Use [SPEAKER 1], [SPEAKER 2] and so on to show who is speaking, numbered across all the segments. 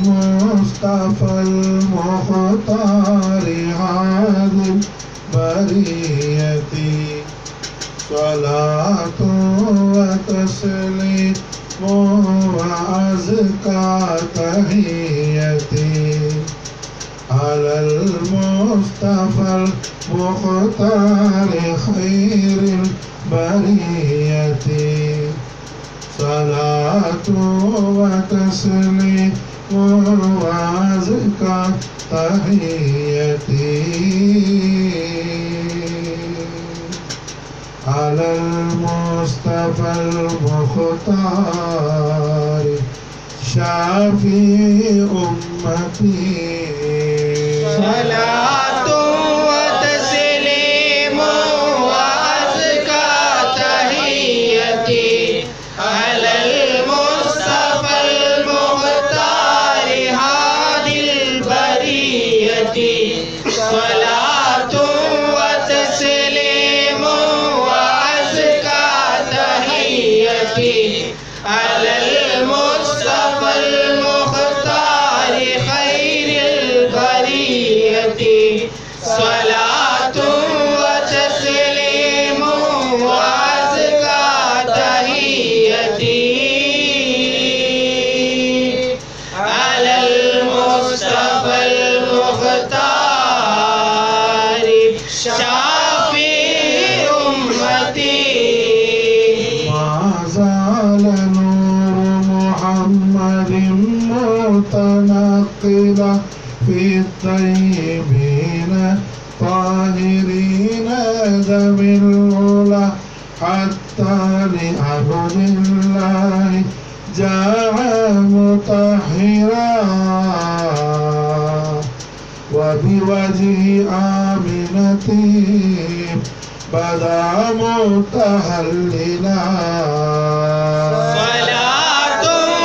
[SPEAKER 1] المصطفى المختار هذه البرية صلاة وتسليم وأزكى تحيتي على المصطفى المختار خير البرية صلاة وتسليم وأزكى تحيتي على المصطفى المختار شافي أمتي
[SPEAKER 2] صلاة وتسليم وأزكى تحيتي على المصطفى المختار هادي البرية صلاة وتسليم وأزكى تحيتي على المصطفى المختار خير البرية صلاة وتسليم وأزكى تحيتي على المصطفى المختار شافي أمتي
[SPEAKER 1] ما زال نور محمد متنقلا في الطيبين طاهرين ذوي العلا حتى لعبد الله جاء مطهرا وبوجه آمنة بدا متهللا
[SPEAKER 2] صلاة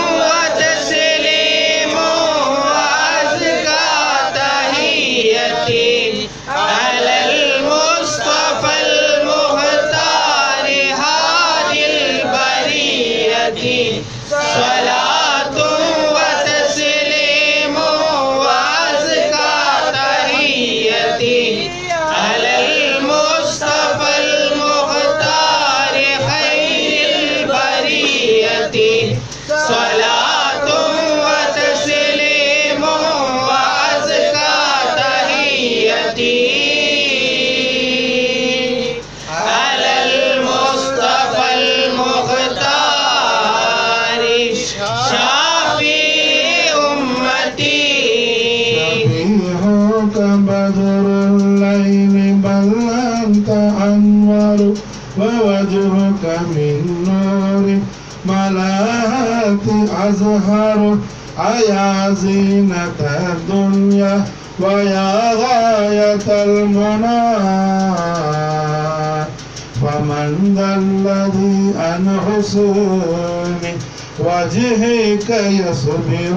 [SPEAKER 2] وتسليم وأزكى تحيتي على المصطفى المختار هادي البرية صلاة وتسليم وأزكى تحيتي على المصطفى المختار خير البرية صلاة وتسليم وأزكى تحيتي على المصطفى المختار شافي أمتي
[SPEAKER 1] شبيهك بدر الليل بل أنت أنور ووجهك من نور ملاءة أزهر أيا زينة الدنيا ويا غاية المنى فمن ذا الذي عن حسن وجهك يصبر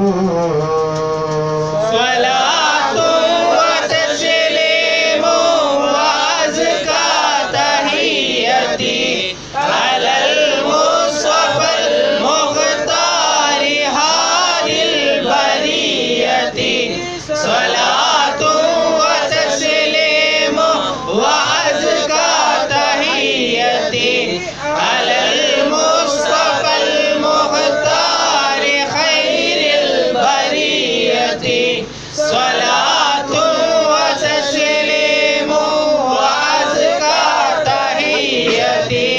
[SPEAKER 2] صلاة وتسليم وأزكى تحيتي على المصطفى المختار هادي البرية صلاة وتسليم وأزكى تحيتي على المصطفى المختار خير البرية صلاة وتسليم وأزكى تحيتي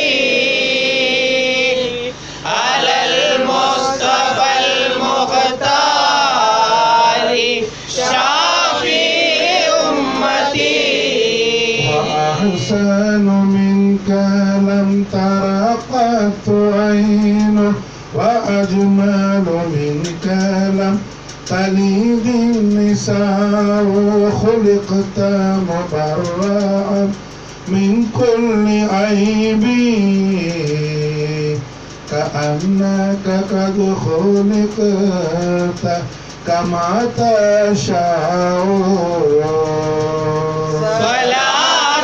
[SPEAKER 2] على المصطفى المختار شافي أمتي
[SPEAKER 1] وأحسن منك لم تر قط عين وأجمل منك لم تلد النساء خلقت مبرأ من كل عيب كأنك قد خلقت كما تشاء
[SPEAKER 2] صلاة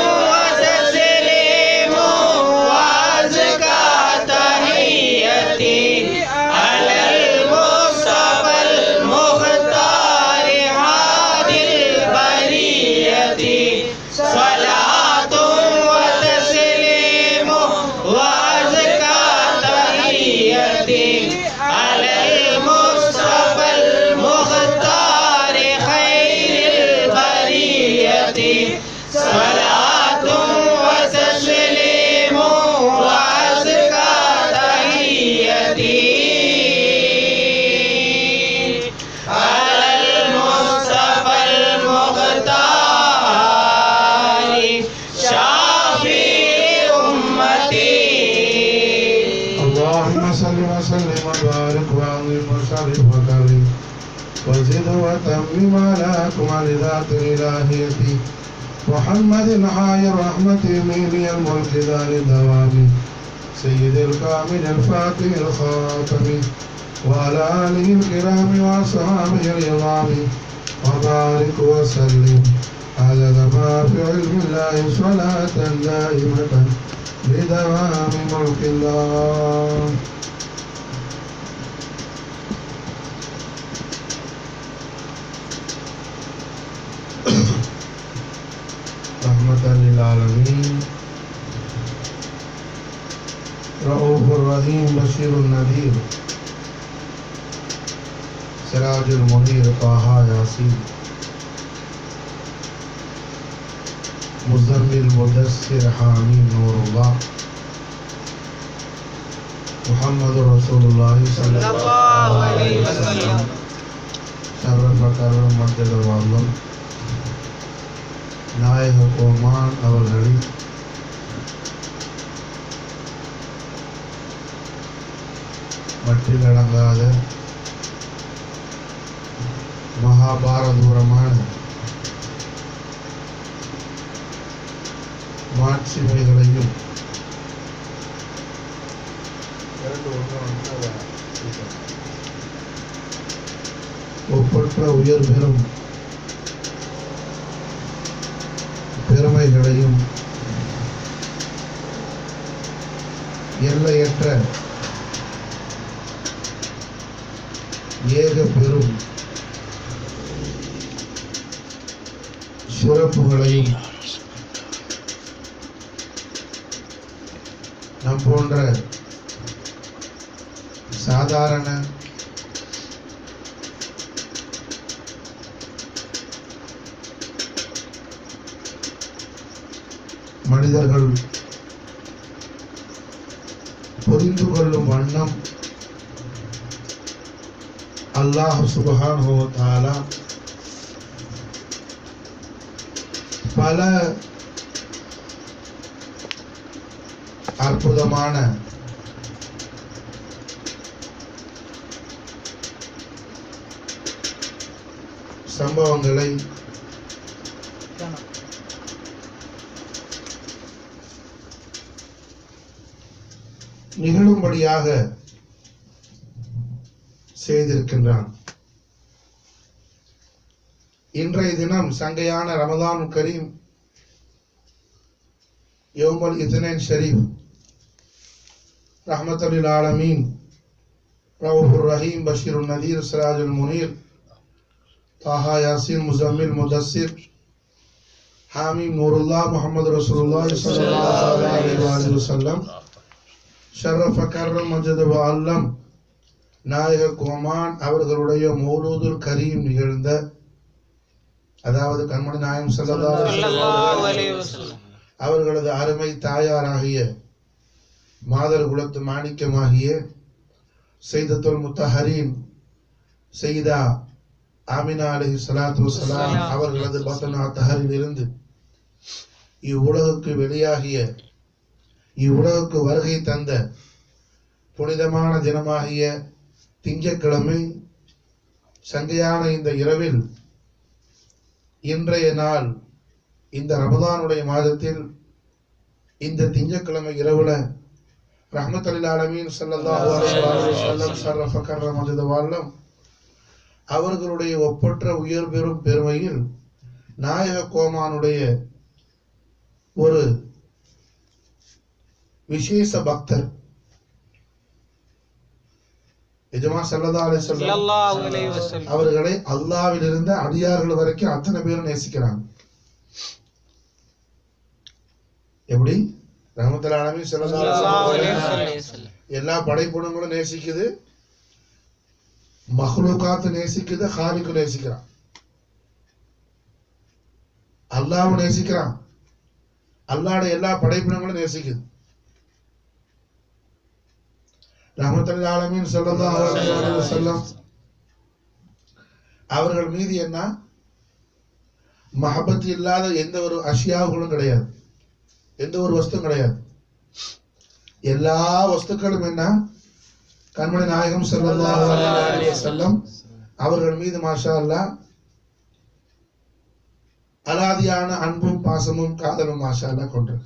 [SPEAKER 2] وتسليم وأزكى تحيتي على المصطفى
[SPEAKER 1] وكرم وزد وتمم على أكمل ذات الإلهية محمد حي الرحمة ميلي الملك دار الدوام سيد الكامل الفاتح الخاتم وعلى آله الكرام وأصحابه العظام وبارك وسلم عدد ما في علم الله صلاة دائمة بدوام ملك الله رحمة للعالمين رؤوف الرحيم بشير النذير سراج المنير طه ياسين مزمل مدثر حامي نور الله محمد رسول الله صلى
[SPEAKER 2] صلى
[SPEAKER 1] الله
[SPEAKER 2] الله
[SPEAKER 1] عليه
[SPEAKER 2] عليه
[SPEAKER 1] وسلم
[SPEAKER 2] وسلم
[SPEAKER 1] شرف கரம் மத்திய வாழ்லும் நாயக கோமான் அவர்களின் மற்றிலடங்காத மகாபாரதூரமான மாட்சிமைகளையும் இரண்டு ஒன்று வந்து அதை ஒப்பற்ற உயர் பெறும் பெருமைகளையும் எல்லையற்ற ஏக பெரும் சிறப்புகளையும் நம் போன்ற சாதாரண மனிதர்கள் புரிந்து கொள்ளும் வண்ணம் அல்லாஹ் சுபஹானஹு வ தஆலா பல அற்புதமான சம்பவங்களை நிகழும்படியாக செய்திருக்கின்றான் இன்றைய தினம் சங்கையான ரமதான் கரீம் யோமல் இத்னேன் ஷரீப் ரஹமத்துல் ஆலமீன் ரவுஃபுர் ரஹீம் பஷீருல் நதீர் சிராஜுல் முனீர் தாஹா யாசின் முசம்மில் முதஸ்ஸிர் ஹாமீம் நூருல்லா முஹம்மது ரசூலுல்லாஹி ஸல்லல்லாஹு அலைஹி வஸல்லம் ஷரஃப கர்ரம் மஜத அல்லம் நாயக கோமான் அவர்களுடைய மௌலூதுல் கரீம் நிகழ்ந்த அதாவது கண்மணி நாயம் ஸல்லல்லாஹு அலைஹி
[SPEAKER 2] ஸல்லல்லாஹு அலைஹி
[SPEAKER 1] வஸல்லம்
[SPEAKER 2] வஸல்லம்
[SPEAKER 1] அவர்களது அருமை தாயாராகிய மாதர் குலத்து மாணிக்கமாகிய செய்தத்துல் முத்தஹரீன் செய்தா ஆமினா அலைஹி ஸலாத்து வஸலாம் அவர்களது பத்னா தஹரில் இருந்து இவ்வுலகுக்கு வெளியாகிய இவ்வுலகுக்கு வருகை தந்த புனிதமான தினமாகிய திங்கட்கிழமை சங்கையான இந்த இரவில் இன்றைய நாள் இந்த ரமதானுடைய மாதத்தில் இந்த திங்கட்கிழமை இரவுல ரஹ்மத்துல் ஆலமீன் ஸல்லல்லாஹு அலைஹி வஸல்லம் ஷரஃப கர்ரம் மஜத வால்லம் அவர்களுடைய ஒப்பற்ற உயர் பெறும் பெருமையில் நாயக கோமானுடைய ஒரு விசேஷ பக்தர் எஜமா ஸல்லல்லாஹு அலைஹி வஸல்லம்
[SPEAKER 2] ஸல்லல்லாஹு அலைஹி வஸல்லம்
[SPEAKER 1] அவர்களை அல்லாவிலிருந்து அடியார்கள் வரைக்கும் அத்தனை பேரும் நேசிக்கிறாங்க எப்படி ரஹமத்துல் ஆலமீன் ஸல்லல்லாஹு
[SPEAKER 2] ஸல்லல்லாஹு
[SPEAKER 1] அலைஹி
[SPEAKER 2] அலைஹி
[SPEAKER 1] வஸல்லம்
[SPEAKER 2] வஸல்லம்
[SPEAKER 1] எல்லா படைப்புணங்களும் நேசிக்குது மஹ்லூகாத்து நேசிக்குது ஹாலிக்கு நேசிக்கிறான் அல்லாஹ்வும் நேசிக்கிறான் அல்லாஹ்ட எல்லா படைப்பினங்களும் நேசிக்குது ரஹமத்துல் ஆலமீன் ஸல்லல்லாஹு அலைஹி வஸல்லம் அவர்கள் மீது என்ன மஹபத் இல்லாத எந்த ஒரு அஷியாவுகளும் கிடையாது எந்த ஒரு வஸ்துவும் கிடையாது எல்லா வஸ்துக்களும் என்ன கண்மணி நாயகம் ஸல்லல்லாஹு அலைஹி வஸல்லம் அவர்கள் மீது மாஷா அல்லாஹ் அலாதியான அன்பும் பாசமும் காதலும் மாஷா அல்லாஹ் கொண்டது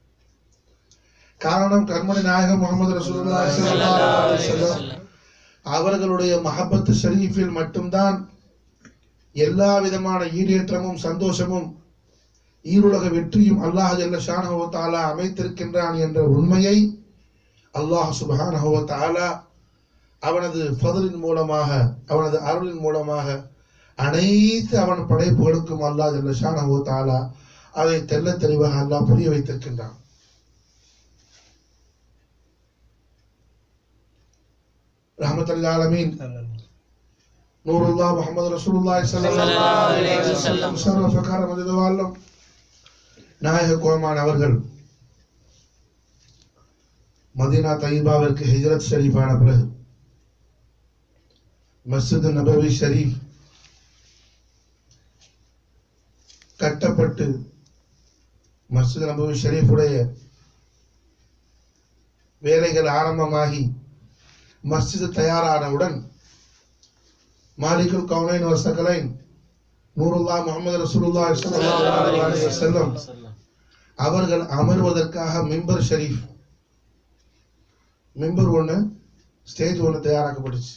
[SPEAKER 1] காரணம் கர்மணி நாயகம் முகமது ரசூலுல்லாஹி ஸல்லல்லாஹு அலைஹி வஸல்லம் அவர்களுடைய மஹப்பத்து ஷரீஃபில் மட்டும்தான் எல்லா விதமான ஈடேற்றமும் சந்தோஷமும் ஈருலக வெற்றியும் அல்லாஹ் ஜல்ல ஷானஹு வ தஆலா அமைத்திருக்கின்றான் என்ற உண்மையை அல்லாஹ் சுப்ஹானஹு வ தஆலா அவனது ஃபதலின் மூலமாக அவனது அருளின் மூலமாக அனைத்து அவன் படைப்புகளுக்கும் அல்லாஹ் ஜல்ல ஷானஹு வ தஆலா அதை தெள்ளத் தெளிவாக அல்லாஹ் புரிய வைத்திருக்கின்றான் ரஹமத்துல் ஆலமீன் நூறுல்லா முகமது ரசூலுல்லாஹி ஸல்லல்லாஹு அலைஹி வஸல்லம் ஷரஃப கரமது வால்லம் நாயக கோமான் அவர்கள் மதீனா தைபாவிற்கு ஹிஜ்ரத் ஷரீஃபான பிறகு மஸ்ஜித் நபவி ஷரீஃப் கட்டப்பட்டு மஸ்ஜித் நபவி ஷரீஃபுடைய வேலைகள் ஆரம்பமாகி மஸ்ஜித் தயாரானவுடன் மாலிகுல் கவுனைன் வசகலைன் நூருல்லா முகமது ரசூலுல்லாஹி ஸல்லல்லாஹு அலைஹி வஸல்லம் அவர்கள் அமர்வதற்காக மிம்பர் ஷரீஃப் மிம்பர் ஒன்று ஸ்டேஜ் ஒன்று தயாராக்கப்பட்டுச்சு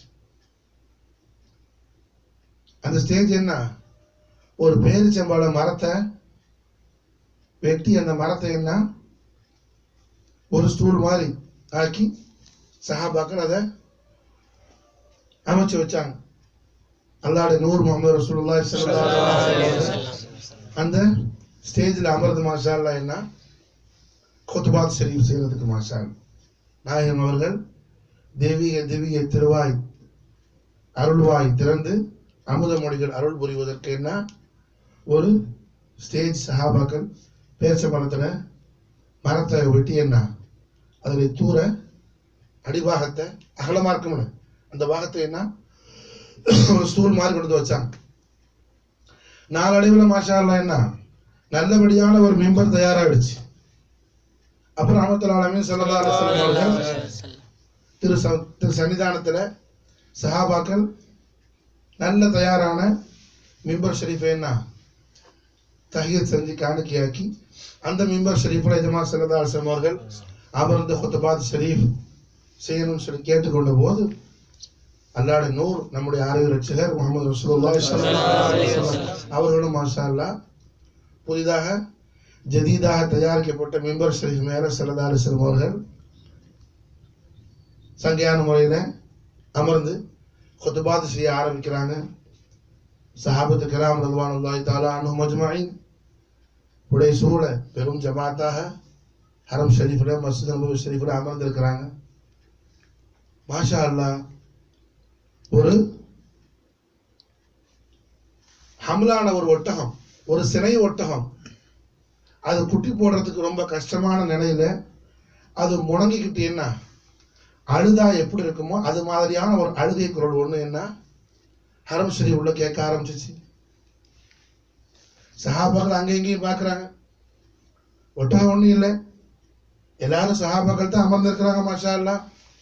[SPEAKER 1] அந்த ஸ்டேஜ் என்ன ஒரு பேரிச்சம்பழ மரத்தை வெட்டி அந்த மரத்தை என்ன ஒரு ஸ்டூல் மாதிரி ஆக்கி சஹாபாக்கள் அதை அமைச்சு வச்சாங்க அல்லாஹ்வுடைய நூர் முகமது ரசூலுல்லாஹி ஸல்லல்லாஹு அலைஹி வஸல்லம் அந்த ஸ்டேஜில் அமர்ந்து மாஷா அல்லாஹ் என்ன கொத்துபாத் ஷரீஃப் செய்யறதுக்கு மாஷா அல்லாஹ். நாயகம் அவர்கள் தெய்வீக தெய்வீக திருவாய் அருள்வாய் திறந்து அமுத மொழிகள் அருள் புரிவதற்கு என்ன ஒரு ஸ்டேஜ் சஹாபாக்கள் பேச்ச மரத்தில் மரத்தை வெட்டி என்ன அதில் தூர அடிபாகத்தை அகலமாக இருக்கும்னு அந்த பாகத்தை என்ன ஒரு ஸ்டூல் மாதிரி கொண்டு வந்து வச்சாங்க நாளடைவில் மாஷா அல்லாஹ் என்ன நல்லபடியான ஒரு மெம்பர் தயாராகிடுச்சு அப்புறம் அஹமத்துல ஆலமீன் ஸல்லல்லாஹு அலைஹி வஸல்லம் அவர்கள் திரு ச- திரு சன்னிதானத்தில் சஹாபாக்கள் நல்ல தயாரான மிம்பர் ஷரீஃபை என்ன தஹியத் செஞ்சு காணிக்கையாக்கி அந்த மிம்பர் ஷரீஃபில் எஜமா சல்லா அலிஸ்லாம் அவர்கள் அமர்ந்து ஹுத்தபாத் ஷரீஃப் செய்யணும்னு சொல்லி கேட்டுக்கொண்ட போது அல்லாட நூர் நம்முடைய ஆரோக்கிய ரட்சகர் முகமது ரசூலுல்லாஹி ஸல்லல்லாஹு அலைஹி வஸல்லம் அவர்களும் மாஷா அல்லாஹ் புதிதாக ஜதீதாக தயாரிக்கப்பட்ட மிம்பர் ஷரீஃப் மேல சல்லா அலிஸ்லாம் அவர்கள் சங்கையான முறையில் அமர்ந்து கொத்துபாத்து செய்ய ஆரம்பிக்கிறாங்க சஹாபத்து கிராம் ரதுவானுல்லாஹி தாலா அனு மஜ்மாயின் உடைய சூழ பெரும் ஜமாத்தாக ஹரம் ஷரீஃபில் மஸ்ஜித் நபவி ஷரீஃபில் அமர்ந்திருக்கிறாங்க மாஷா அல்லாஹ் ஒரு ஹம்லான ஒரு ஒட்டகம் ஒரு சினை ஒட்டகம் அது குட்டி போடுறதுக்கு ரொம்ப கஷ்டமான நிலையில அது முடங்கிக்கிட்டு என்ன அழுதா எப்படி இருக்குமோ அது மாதிரியான ஒரு அழுகை குரல் ஒண்ணு என்ன ஹரம் ஸ்ரீ உள்ள கேட்க ஆரம்பிச்சிச்சு சஹாபாக்கள் அங்கே இங்கேயும் பார்க்குறாங்க ஒட்டகம் ஒன்றும் இல்லை எல்லாரும் சஹாபாக்கள் தான் அமர்ந்திருக்கிறாங்க மாஷா அல்லாஹ்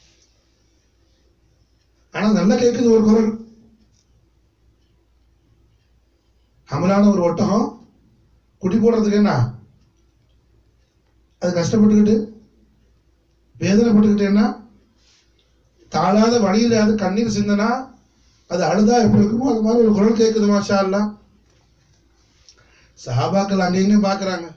[SPEAKER 1] ஆனா நல்லா கேட்குது ஒரு குரல் ஹமலான ஒரு ஒட்டகம் குட்டி போடுறதுக்கு என்ன அது கஷ்டப்பட்டுக்கிட்டு வேதனைப்பட்டுக்கிட்டு என்ன தாழாத வழியில அது கண்ணீர் சிந்தனா அது அழுதா எப்படி இருக்குமோ அது மாதிரி ஒரு குரல் கேட்குது மாஷா அல்லாஹ் சஹாபாக்கள் அங்க இங்கேயும் பார்க்கறாங்க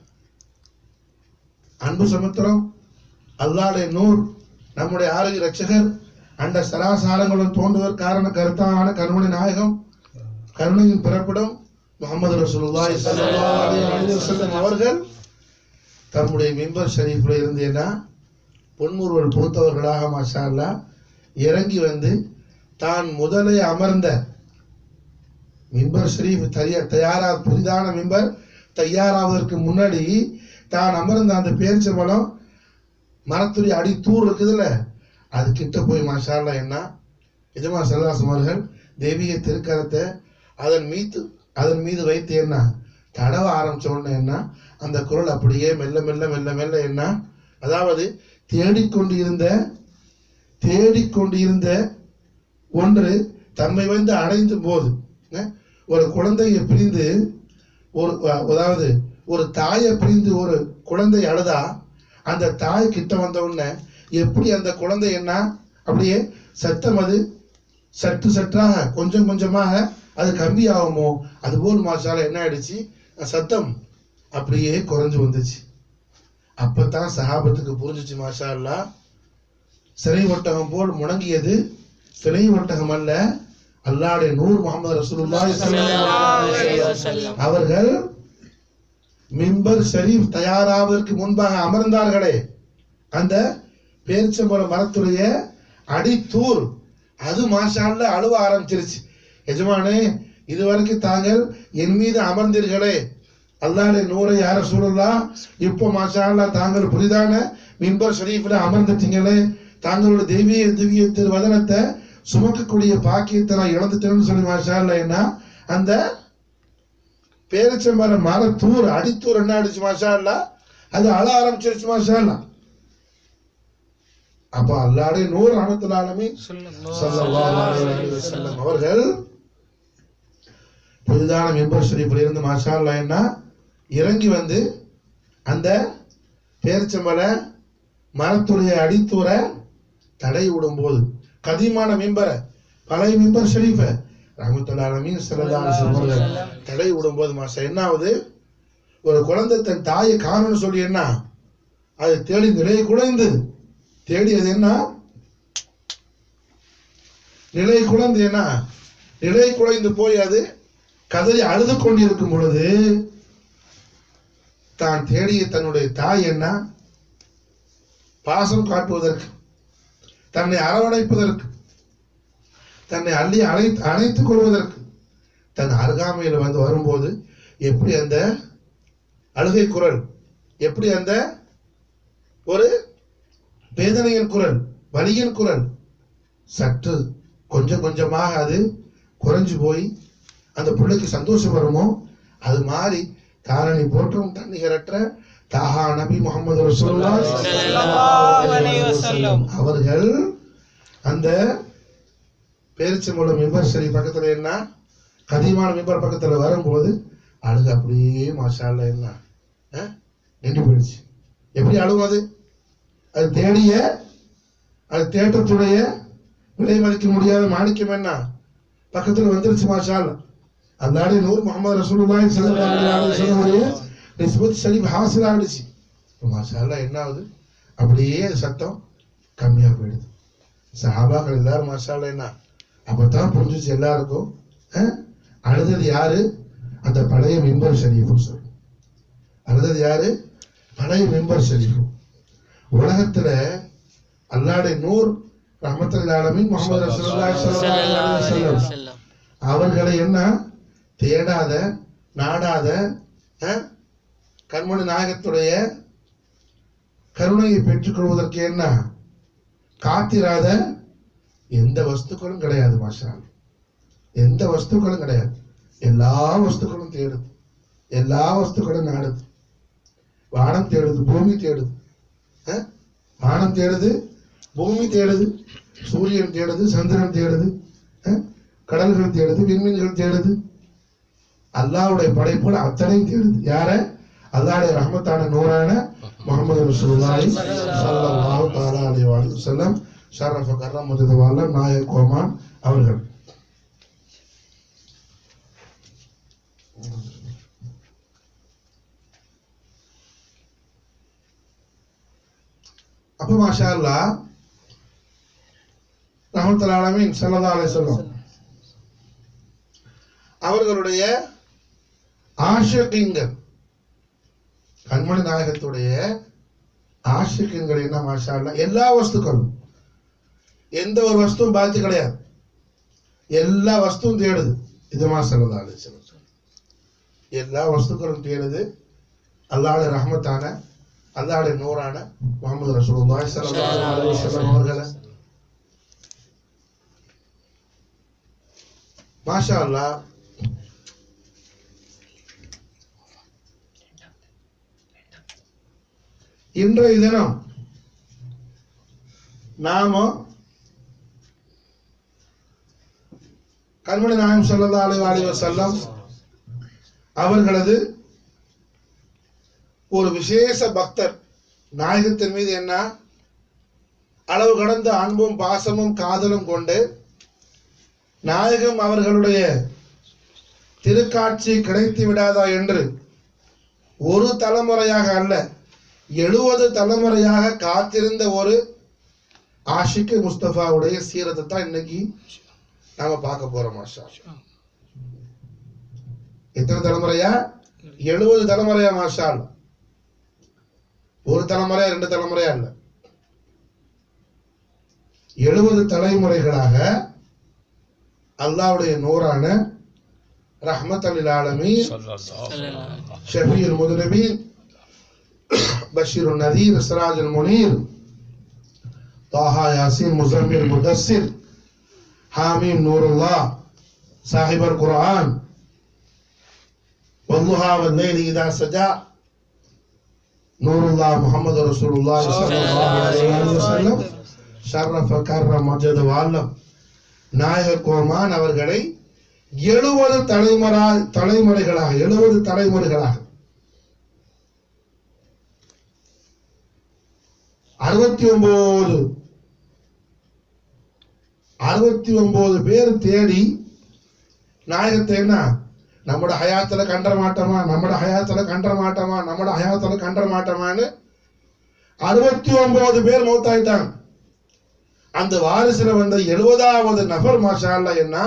[SPEAKER 1] அன்பு சமுத்திரம் அல்லாடைய நூர் நம்முடைய ஆரோக்கிய ரட்சகர் அண்ட சராசாரங்களும் தோன்றுவர் காரண கருத்தான கருணை நாயகம் கருணையின் பிறப்பிடம் முகமது ரசூலுல்லாஹி ஸல்லல்லாஹு அலைஹி வஸல்லம் அவர்கள் தம்முடைய மிம்பர் ஷரீஃபில் இருந்து என்ன பொன்முறுவல் பொறுத்தவர்களாக மாஷா அல்லாஹ் இறங்கி வந்து தான் முதலே அமர்ந்த மிம்பர் ஷரீஃப் தயா தயாரா புதிதான மிம்பர் தயாராவதற்கு முன்னாடி தான் அமர்ந்த அந்த பேரிச்சம்பழம் மரத்துடைய அடி தூர் இருக்குதுல்ல அது கிட்ட போய் மாஷா அல்லாஹ் என்ன எஜமா செல்லாசம் அவர்கள் தெய்வீக திருக்கரத்தை அதன் மீது அதன் மீது வைத்து என்ன தடவ ஆரம்பிச்ச உடனே என்ன அந்த குரல் அப்படியே மெல்ல மெல்ல மெல்ல மெல்ல என்ன அதாவது தேடிக்கொண்டு இருந்த தேடிக்கொண்டு இருந்த ஒன்று தம்மை வந்து அடைந்தும் போது அஹ், ஒரு குழந்தையை பிரிந்து ஒரு அ- அதாவது ஒரு தாயை பிரிந்து ஒரு குழந்தை அழுதா அந்த தாய் கிட்ட வந்த உடனே எப்படி அந்த குழந்தை என்ன அப்படியே சத்தம் அது சற்று சற்றாக கொஞ்சம் கொஞ்சமாக அது கம்மி ஆகுமோ அதுபோல் மாஷால என்ன ஆயிடுச்சு சத்தம் அப்படியே குறைஞ்சு வந்துச்சு அப்பதான் சஹாபத்துக்கு புரிஞ்சுச்சு மாஷா அல்லாஹ் சிறை ஒட்டகம் போல் முழங்கியது சிறை ஒட்டகம் அல்ல அல்லாஹ்வுடைய நூர் முகமது ரசூலுல்லாஹி ஸல்லல்லாஹு அலைஹி வஸல்லம் அவர்கள் மிம்பர் ஷரீஃப் தயாராவதற்கு முன்பாக அமர்ந்தார்களே அந்த பேரிச்சம்பழம் மரத்துடைய அடித்தூர் அது மாஷால்ல அழுவ ஆரம்பிச்சிருச்சு எஜமானே இதுவரைக்கும் தாங்கள் என் மீது அமர்ந்தீர்களே அல்லாஹ்வுடைய நூரை யார சூழலாம் இப்போ மாஷால்லா தாங்கள் புரிதான மிம்பர் ஷரீஃப்ல அமர்ந்துட்டீங்களே தாங்களோட தெய்வீக திவ்ய திரு வதனத்தை சுமக்கக்கூடிய பாக்கியத்தை நான் இழந்துட்டேன்னு சொல்லி மாஷால்லா என்ன அந்த பேரிச்சம்பர மரத்தூர் அடித்தூர் என்ன ஆயிடுச்சு மாஷா அல்லா அது அழ ஆரம்பிச்சிருச்சு மாஷா அல்லா அப்ப அல்லாடைய நூறு அமத்துல ஆலமி ஸல்லல்லாஹு அலைஹி வஸல்லம் அவர்கள் புதிதான மெம்பர் ஷரீஃப்ல இருந்து மாஷா அல்லா என்ன இறங்கி வந்து அந்த பேரிச்சம்பர மரத்துடைய அடித்தூரை தடை விடும் போது கதிமான மிம்பரை பழைய மிம்பர் ஷரீஃபை ரஹமத்துல்லா அலமீன் ஸல்லல்லாஹு அலைஹி வஸல்லம் அவர்கள் தடை விடும்போது மாசம் என்ன ஆகுது ஒரு குழந்தை தன் தாயை காணும்னு சொல்லி என்ன அது தேடி நிலை குலைந்து தேடி அது என்ன நிலை குலைந்து என்ன நிலை குலைந்து போய் அது கதறி அழுது கொண்டிருக்கும் பொழுது தான் தேடிய தன்னுடைய தாய் என்ன பாசம் காட்டுவதற்கு தன்னை அரவணைப்பதற்கு தன்னை அள்ளி அழைத்து அணைத்துக் கொள்வதற்கு தன் அருகாமையில் வந்து வரும்போது எப்படி அந்த அழுகை குரல் எப்படி அந்த ஒரு வேதனையின் குரல் வலியின் குரல் சற்று கொஞ்சம் கொஞ்சமாக அது குறைஞ்சு போய் அந்த பிள்ளைக்கு சந்தோஷம் வருமோ அது மாதிரி தாரணி போற்றும் தன்னிகரற்ற தாஹா நபி முகமது ரசூலுல்லாஹ்
[SPEAKER 2] ஸல்லல்லாஹு அலைஹி வஸல்லம்.
[SPEAKER 1] அவர்கள் அந்த பேரிச்சம்பழம் மிம்பர் சரி பக்கத்துல என்ன கதிமான மிம்பர் பக்கத்துல வரும்போது அழுகு அப்படியே மாஷால்ல என்ன அஹ், நின்று போயிடுச்சு எப்படி அழுகும் அது அது தேடிய அது தேட்டத்துடைய விலை மதிக்க முடியாத மாணிக்கம் என்ன பக்கத்துல வந்துருச்சு மாஷால் அல்லாடி நூர் முகமது ரசூலுல்லாஹி ஸல்லல்லாஹு அலைஹி வஸல்லம் நிஸ்பத் ஷரீஃப் ஹாசில் ஆயிடுச்சு மாஷால்லா என்ன ஆகுது அப்படியே அது சத்தம் கம்மியா போயிடுது சஹாபாக்கள் எல்லாரும் மாஷால்லா என்ன அப்பதான் புரிஞ்சுச்சு எல்லாருக்கும் அஹ், அழுதது யாரு அந்த பழைய மிம்பர் ஷரீஃபும் சொல்லு அழுதது யாரு பழைய மிம்பர் ஷரீஃபும் உலகத்துல அல்லாடைய நூர் ரஹமத்துல் ஆலமீன் முகமது ரசூலுல்லாஹி ஸல்லல்லாஹு அலைஹி வஸல்லம் அவர்களை என்ன தேடாத நாடாத அஹ், கண்மணி நாயகத்துடைய கருணையை பெற்றுக்கொள்வதற்கு என்ன காத்திராத எந்த வஸ்துக்களும் கிடையாது மாஷா எந்த வஸ்துக்களும் கிடையாது எல்லா வஸ்துக்களும் தேடுது எல்லா வஸ்துக்களும் நாடுது வானம் தேடுது பூமி தேடுது அஹ்? வானம் தேடுது பூமி தேடுது சூரியன் தேடுது சந்திரன் தேடுது அஹ்? கடல்கள் தேடுது விண்மீன்கள் தேடுது அல்லாஹ்வுடைய படைப்புகள் அத்தனையும் தேடுது யார அல்லாஹ்வுடைய ரஹமத்தான நூறான முகமது ரசூலுல்லாஹி ஸல்லல்லாஹு தஆலா அலைஹி வஸல்லம் ஷரஃப கர்ரம் முதவால நாயக் கோமான் அவர்கள் அப்ப மாஷா அல்லாஹ் ரஹமத்துல் ஆலமீன் ஸல்லல்லாஹு அலைஹி வஸல்லம் அவர்களுடைய ஆஷிகீன்கள் கண்மணி நாயகத்துடைய ஆஷிகீன்கள் என்ன மாஷா அல்லாஹ் எல்லா வஸ்துக்களும் எந்த ஒரு வஸ்துவும் பாக்கி கிடையாது எல்லா வஸ்துவும் தேடுது இது ஸல்லல்லாஹு அலைஹி வஸல்லம் எல்லா வஸ்துக்களும் தேடுது அல்லாஹ்வுடைய ரஹமத்தான அல்லாஹ்வுடைய நூறான முகமது ரசூலுல்லாஹி ஸல்லல்லாஹு அலைஹி வஸல்லம் அவர்களை மாஷா அல்லாஹ் இன்றைய தினம் நாம கண்மணி நாயம் ஸல்லல்லாஹு அலைஹி அலைஹி வஸல்லம் அவர்களது ஒரு விசேஷ பக்தர் நாயகத்தின் மீது என்ன அளவு கடந்த அன்பும் பாசமும் காதலும் கொண்டு நாயகம் அவர்களுடைய திருக்காட்சி கிடைத்து விடாதா என்று ஒரு தலைமுறையாக அல்ல எழுபது தலைமுறையாக காத்திருந்த ஒரு ஆஷிக்கு முஸ்தபாவுடைய சீரத்தை தான் இன்னைக்கு நாம பார்க்க போறோம் மாஷா எத்தனை தலைமுறையா எழுபது தலைமுறையா மாஷா அல்லாஹ். ஒரு தலைமுறையா ரெண்டு தலைமுறையா இல்ல எழுபது தலைமுறைகளாக அல்லாஹ்வுடைய நூறான ரஹ்மத் அலில் ஆலமீன் شفيع المذنبين بشير النذير سراج المنير طه ياسين مزمل مدثر حاميم نور الله صاحب القرآن والضحى والليل إذا سجى نور الله محمد رسول الله صلى الله عليه وسلم ஷர்ரஃப கர்ர மஜது வால்லம் நாயக கோமான் அவர்களை எழுபது தலைமுறை தலைமுறைகளாக எழுபது தலைமுறைகளாக அறுபத்தி ஒன்பது அறுபத்தி ஒன்பது பேர் தேடி நாயகத்தை என்ன நம்மட ஹயாத்துல கண்டற மாட்டோமா நம்மட ஹயாத்துல கண்டற மாட்டோமா நம்மட ஹயாத்துல கண்டற மாட்டோமான்னு அறுபத்தி ஒன்பது பேர் மௌத்தாயிட்டாங்க அந்த வாரிசுல வந்த எழுபதாவது நபர் மாஷா அல்லாஹ் என்ன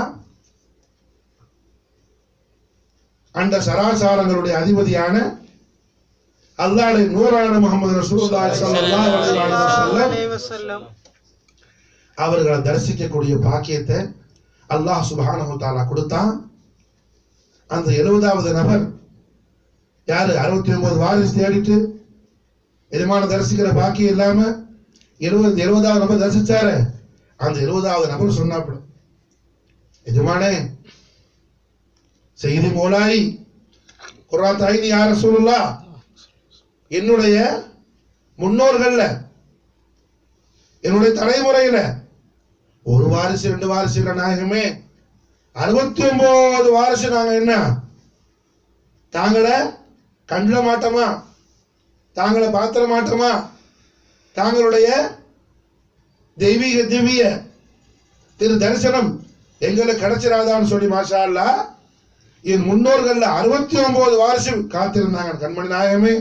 [SPEAKER 1] அந்த சராசாரங்களுடைய அதிபதியான அல்லாஹ்வுடைய நூறான முகமது ரசூலுல்லாஹி ஸல்லல்லாஹு அலைஹி வஸல்லம் அவர்களை தரிசிக்கக்கூடிய பாக்கியத்தை அல்லாஹ் சுப்ஹானஹு தஆலா கொடுத்தான் அந்த எழுபதாவது நபர் யாரு அறுபத்தி ஒன்பது வாரிசு தேடிட்டு எஜமான தரிசிக்கிற பாக்கியம் இல்லாம எழுபது எழுபதாவது நபர் தரிசிச்சாரு அந்த எழுபதாவது நபர் சொன்னாப்புல எஜமானே செய்தி மோலாய் குர்ஆன் தாயினி யார் ரசூலுல்லா என்னுடைய முன்னோர்கள்ல என்னுடைய தலைமுறையில ஒரு வாரிசு ரெண்டு வாரிசு இல்ல நாயகமே அறுபத்தி ஒன்பது வாரிசு நாங்க என்ன தாங்களை கண்ட மாட்டோமா தாங்களை பாத்திர மாட்டோமா தாங்களுடைய தெய்வீக திவ்ய திரு தரிசனம் எங்களுக்கு கிடைச்சிராதான்னு சொல்லி மாஷா அல்லாஹ் என் முன்னோர்கள்ல அறுபத்தி ஒன்பது வாரிசு காத்திருந்தாங்க கண்மணி நாயகமே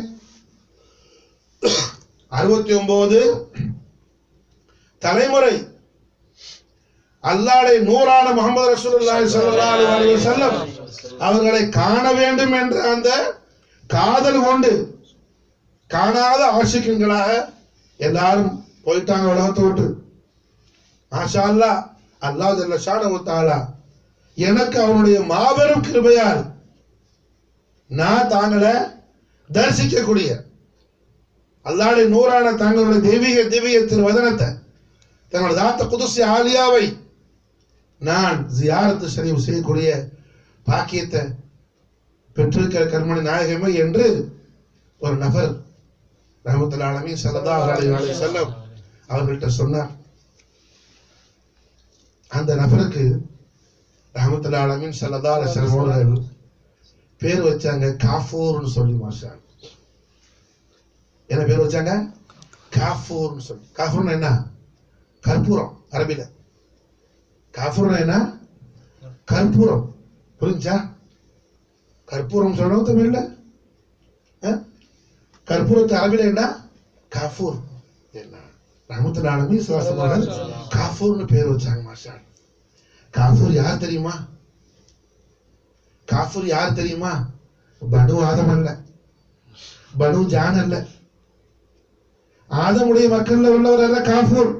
[SPEAKER 1] அறுபத்தி ஒன்பது தலைமுறை அல்லாஹ்வுடைய நூறான முகமது ரசூலுல்லாஹி ஸல்லல்லாஹு அலைஹி வஸல்லம் அவர்களை காண வேண்டும் என்ற அந்த காதல் கொண்டு காணாத ஆசிக்கங்களாக எல்லாரும் போயிட்டாங்க உலகத்தை விட்டு மாஷா அல்லாஹ் அல்லாஹ் ஜல்ல ஷானஹு தஆலா எனக்கு அவனுடைய மாபெரும் கிருபையால் நான் தாங்களை தரிசிக்கக்கூடிய அல்லாஹ்வுடைய நூறான தங்களுடைய தெய்வீக திவ்ய திருவதனத்தை தங்களுடைய தாத்த குதுசி ஆலியாவை நான் ஜியாரத்து ஷரீஃப் செய்யக்கூடிய பாக்கியத்தை பெற்றிருக்கிற கர்மணி நாயகமே என்று ஒரு நபர் ரஹமத்துல் ஆலமீன் ஸல்லல்லாஹு அலைஹி வஸல்லம் அவர்கள்ட்ட சொன்னார் அந்த நபருக்கு ரஹமத்துல் ஆலமீன் ஸல்லல்லாஹு அலைஹி வஸல்லம் அவர்கள் பேர் வச்சாங்க காஃபூர்னு சொல்லி மாஷா என்ன பேர் வச்சாங்க காஃபூர்னு சொல்லி காஃபூர்னு என்ன கற்பூரம் அரபில காஃபூர்னா என்ன கற்பூரம் புரிஞ்சா கற்பூரம் சொல்லணும் தமிழ்ல ஆ? கற்பூரத்து அரபில என்ன காஃபூர் என்ன ரஹமத்துல் ஆலமீன் ஸல்லல்லாஹு அலைஹி வஸல்லம் காஃபூர்னு பேர் வச்சாங்க மாஷா காஃபூர் யார் தெரியுமா காஃபூர் யார் தெரியுமா பனு ஆதம் அல்ல பனு ஜான் அல்ல ஆதமுடைய மக்கள்ல உள்ளவர் அல்ல காஃபூர்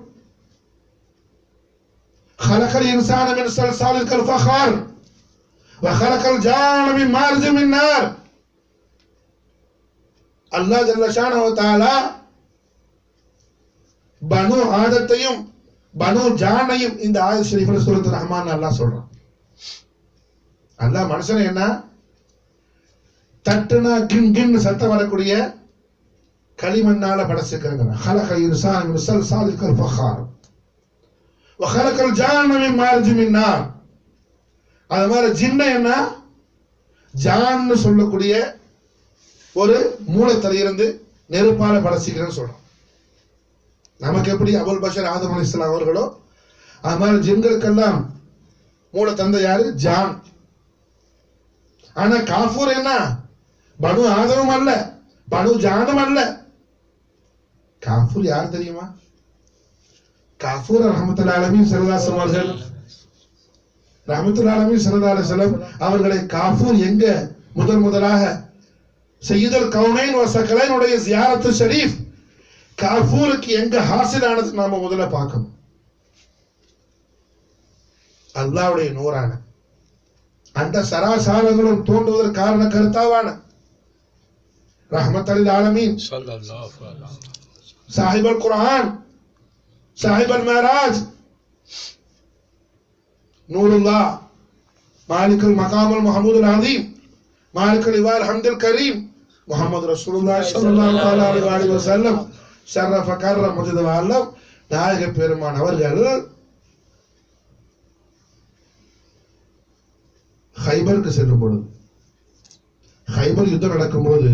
[SPEAKER 1] خلق الإنسان من صلصال كالفخار وخلق الجان من مارج من نار அல்லாஹ் ஜல்ல ஷானஹு தஆலா பனு ஆதத்தையும் பனு ஜானையும் இந்த ஆயத் ஷரீஃபில் சூரத்து ரஹ்மான் அல்லாஹ் சொல்றான் அல்லாஹ் மனுஷனை என்ன தட்டுனா கின் கின் சத்தம் வரக்கூடிய களிமண்ணால படைச்சிருக்கிறாங்க خلق الإنسان من صلصال كالفخار وخلق الجان من مارج من نار அது மாதிரி ஜின்ன என்ன ஜான்னு சொல்லக்கூடிய ஒரு மூலத்திலிருந்து நெருப்பால படைச்சிக்கிறேன்னு சொல்றோம் நமக்கு எப்படி அபுல் பஷர் ஆதம் அலி இஸ்லாம் அவர்களோ அது மாதிரி ஜின்களுக்கெல்லாம் மூல தந்தை யாரு ஜான் ஆனா காஃபூர் என்ன பனு ஆதமும் அல்ல பனு ஜானும் அல்ல காஃபூர் யார் தெரியுமா காஃபூர் ரஹமத்துல் ஆலமீன் சரதாசம் அவர்கள் ரஹமத்துல் ஆலமீன் சரதால செல்லம் அவர்களை காஃபூர் எங்க முதல் முதலாக செய்யுதல் கவுனைன் வசக்கலைனுடைய ஜியாரத்து ஷரீஃப் காஃபூருக்கு எங்க ஹாசிலானது நாம முதல்ல பார்க்கணும் அல்லாவுடைய நூறான அந்த சராசாரங்களும் தோன்றுவதற்கு காரண கருத்தாவான ரஹமத் அலில் ஆலமீன் साहिब अल कुरान साहिब अल महराज नूरुल्लाह मालिक अल मकाम अल महमूद अल अजीम मालिक अल इवाल हमद अल करीम मोहम्मद रसूलुल्लाह सल्लल्लाहु अलैहि वसल्லம் ஷரஃப கர்ர முஜித் வல்லம் நாயக பெருமான் அவர்கள் ஹைபருக்கு செல்லும் பொழுது ஹைபர் யுத்தம் நடக்கும்போது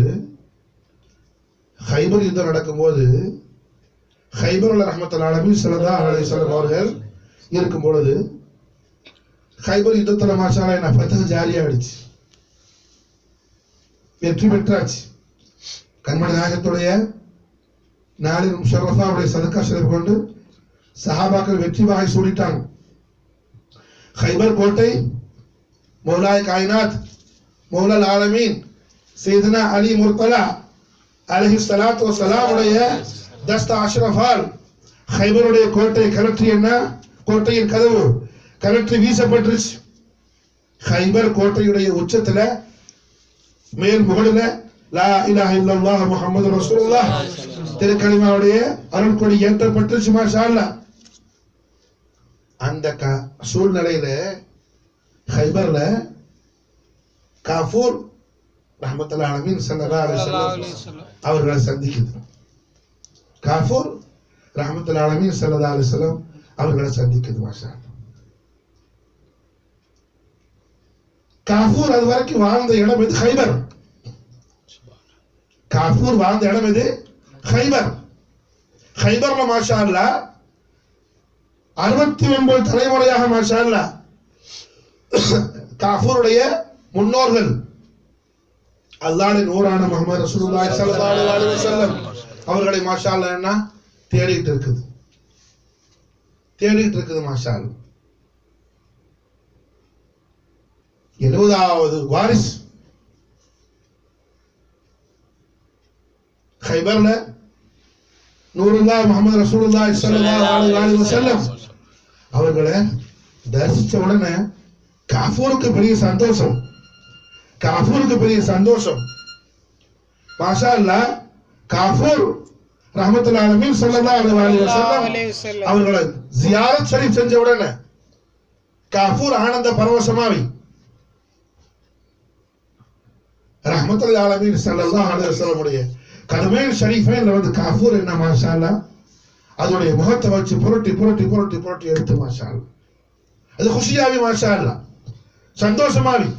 [SPEAKER 1] ஹைபர் யுத்தம் நடக்கும்போது ஹைபர் உள்ள ரஹமத்துல் ஆலமீன் ஸல்லல்லாஹு அலைஹி வஸல்லம் அவர்கள் இருக்கும் பொழுது ஹைபர் யுத்தத்துல மாஷாலா என்ன ஃபத்தஹ் ஜாரியா ஆயிடுச்சு வெற்றி பெற்றாச்சு கண்மணி நாயகத்துடைய நாளில் முஷரஃபாவுடைய சதக்கா சிறப்பு கொண்டு சஹாபாக்கள் வெற்றி வாகை சூடிட்டாங்க ஹைபர் கோட்டை மௌலாய் காயினாத் மௌலல் ஆலமீன் சையதுனா அலி முர்தலா அலஹி சலாத்து வசலாமுடைய தஸ்த அஷ்ரஃபால் ஹைபருடைய கோட்டை கலற்றி என்ன கோட்டையின் கதவு கலற்றி வீசப்பட்டுருச்சு ஹைபர் கோட்டையுடைய உச்சத்துல மேல் முகடுல லா இலாஹ இல்லல்லாஹ் முஹம்மது ரசூலுல்லாஹ் திருக்கலிமாவுடைய அருள் கொடி ஏற்றப்பட்டுருச்சு மாஷா அல்லாஹ். அந்த க- சூழ்நிலையில ஹைபர்ல காஃபூர் ரஹமத்துல்லாஹி அலமீன் ஸல்லல்லாஹு அலைஹி வஸல்லம் அவர்களை சந்திக்குது காஃபூர் ரஹமத்துல் ஆலமீன் ஸல்லல்லாஹு அலைஹி வஸல்லம் அவர்களை சந்திக்குது மாஷா அல்லாஹ். காஃபூர் அது வரைக்கும் வாழ்ந்த இடம் எது ஹைபர் காஃபூர் வாழ்ந்த இடம் எது ஹைபர் ஹைபர்ல மாஷா அல்லாஹ் அறுபத்தி ஒன்பது தலைமுறையாக மாஷா அல்லாஹ் காஃபூருடைய முன்னோர்கள் அல்லாஹ்வின் நூறான முகமது ரசூலுல்லாஹி ஸல்லல்லாஹு அலைஹி வஸல்லம் அவர்களை மாஷா அல்லாஹ் என்ன தேடிட்டு இருக்குது தேடிட்டு இருக்குது மாஷா அல்லாஹ் எழுபதாவது வாரிஸ் ஹைபர்ல நூறுல்லா முகமது ரசூலுல்லாஹி ஸல்லல்லாஹு அலைஹி வஸல்லம் அவர்களை தரிசிச்ச உடனே காஃபூருக்கு பெரிய சந்தோஷம் காஃபூருக்கு பெரிய சந்தோஷம் மாஷா அல்லாஹ் காஃபூர் ரஹமத்துல் ஆலமீன் ஸல்லல்லாஹு அலைஹி வஸல்லம் அவர்களை ஜியாரத் ஷரீஃப் செஞ்ச உடனே காஃபூர் ஆனந்த பரவசமாவி ரஹமத்துல் ஆலமீன் ஸல்லல்லாஹு அலைஹி வஸல்லம் உடைய கருமேல் ஷரீஃபைன்ல வந்து காஃபூர் என்ன மாஷா அல்லாஹ் அதோடைய முகத்தை வச்சு புரட்டி புரட்டி புரட்டி புரட்டி எடுத்து மாஷா அல்லாஹ் அது குஷியாவி மாஷா அல்லாஹ் சந்தோஷமாவி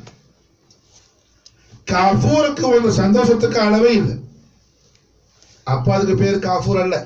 [SPEAKER 1] காஃபூருக்கு ஒரு சந்தோஷத்துக்கு அளவே இல்லை அப்ப அதுக்கு பேர் காஃபூர் அல்ல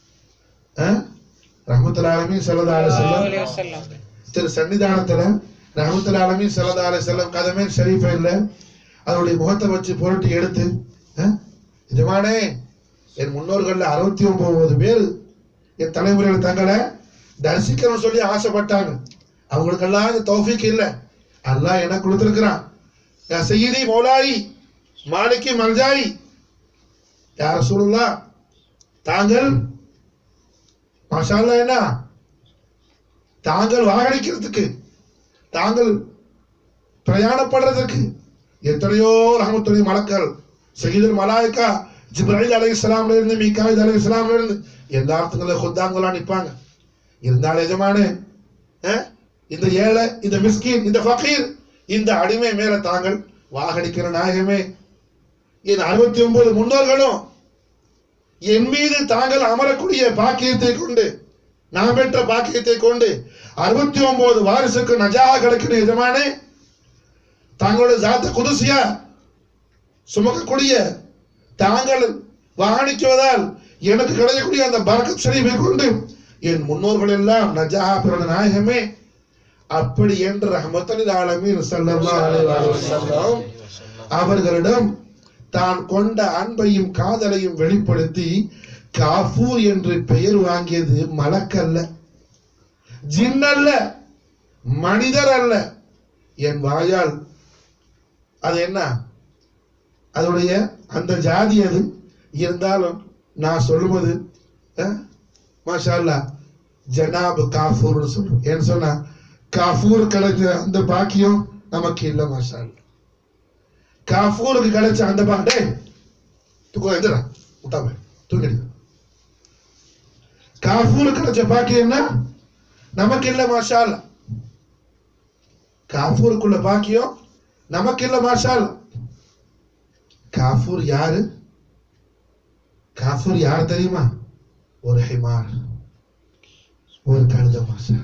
[SPEAKER 1] ரஹமத்துல் ஆலமீன் ஸல்லல்லாஹு அலைஹி வஸல்லம் திரு சன்னிதானத்துல ரஹமத்துல் ஆலமீன் ஸல்லல்லாஹு அலைஹி வஸல்லம் கதமேல் ஷரீஃபை இல்ல அதனுடைய முகத்தை வச்சு புரட்டி எடுத்து அஹ், எஜமானே என் முன்னோர்கள்ல அறுபத்தி ஒன்பது பேர் என் தலைமுறையில் தங்களை தரிசிக்கணும்னு சொல்லி ஆசைப்பட்டாங்க அவங்களுக்கெல்லாம் இந்த தௌஃபீக் இல்ல அல்லாஹ் எனக்கு கொடுத்துருக்கிறான் யா சையீதி மௌலாயி மாலிகி மல்ஜாயி யா ரசூலுல்லாஹ் தாங்கள் மாஷா அல்லாஹ் என்ன தாங்கள் வாகனிக்கிறதுக்கு தாங்கள் பிரயாணப்படுறதுக்கு எத்தனையோ ரஹமத்துடைய மலக்கள் சகிதர் மலாய்க்கா ஜிப்ராஹில் அலை இஸ்லாம்ல இருந்து மீகாயில் அலை இஸ்லாம்ல இருந்து எல்லா இடத்துங்களும் குத்தாங்கலாம் நிற்பாங்க இருந்தாலும் எஜமானே அஹ், இந்த ஏழை இந்த மிஸ்கின் இந்த ஃபகீர் இந்த அடிமை மேல தாங்கள் வாகனிக்கிற நாயகமே என் அறுபத்தி ஒன்பது முன்னோர்களும் என் மீது தாங்கள் அமரக்கூடிய பாக்கியத்தை கொண்டு நான் பெற்ற பாக்கியத்தை கொண்டு அறுபத்தி ஒன்பது வாரிசுக்கு நஜாக கிடைக்கிற எஜமானே தங்களுடைய ஜாத்த குதிசியா சுமக்கக்கூடிய தாங்கள் வாகனிக்குவதால் எனக்கு கிடைக்கக்கூடிய அந்த பரக்கத் செறிவை கொண்டு என் முன்னோர்கள் எல்லாம் நஜா பிறந்த நாயகமே அப்படி என்று ரஹமத்தலில் ஆலமீன் ஸல்லல்லாஹு அலைஹி வஸல்லம் அவர்களிடம் தான் கொண்ட அன்பையும் காதலையும் வெளிப்படுத்தி காஃபூர் என்று பெயர் வாங்கியது மலக்கல்ல ஜின்னல்ல மனிதர் அல்ல என் வாயால் அது என்ன அதனுடைய அந்த ஜாதி அது இருந்தாலும் நான் சொல்லுவது அஹ், மாஷா அல்லாஹ், ஜனாப் காஃபூர்னு சொல்லுவோம் ஏன்னு சொன்னா காஃபூர் கிடைச்ச அந்த பாக்கியம் நமக்கு இல்லை மாஷா அல்லாஹ். காஃபூருக்கு கிடைச்ச அந்த பா டேய் தூக்கம் எந்திரா விட்டாம தூங்கிடு காஃபூருக்கு கிடைச்ச பாக்கியம் என்ன நமக்கு இல்லை மாஷா அல்லாஹ். காஃபூருக்குள்ள பாக்கியம் நமக்கு இல்லை மாஷா அல்லாஹ். காஃபூர் யாரு காஃபூர் யார் தெரியுமா ஒரு ஹிமார் ஒரு கழுத மாஷா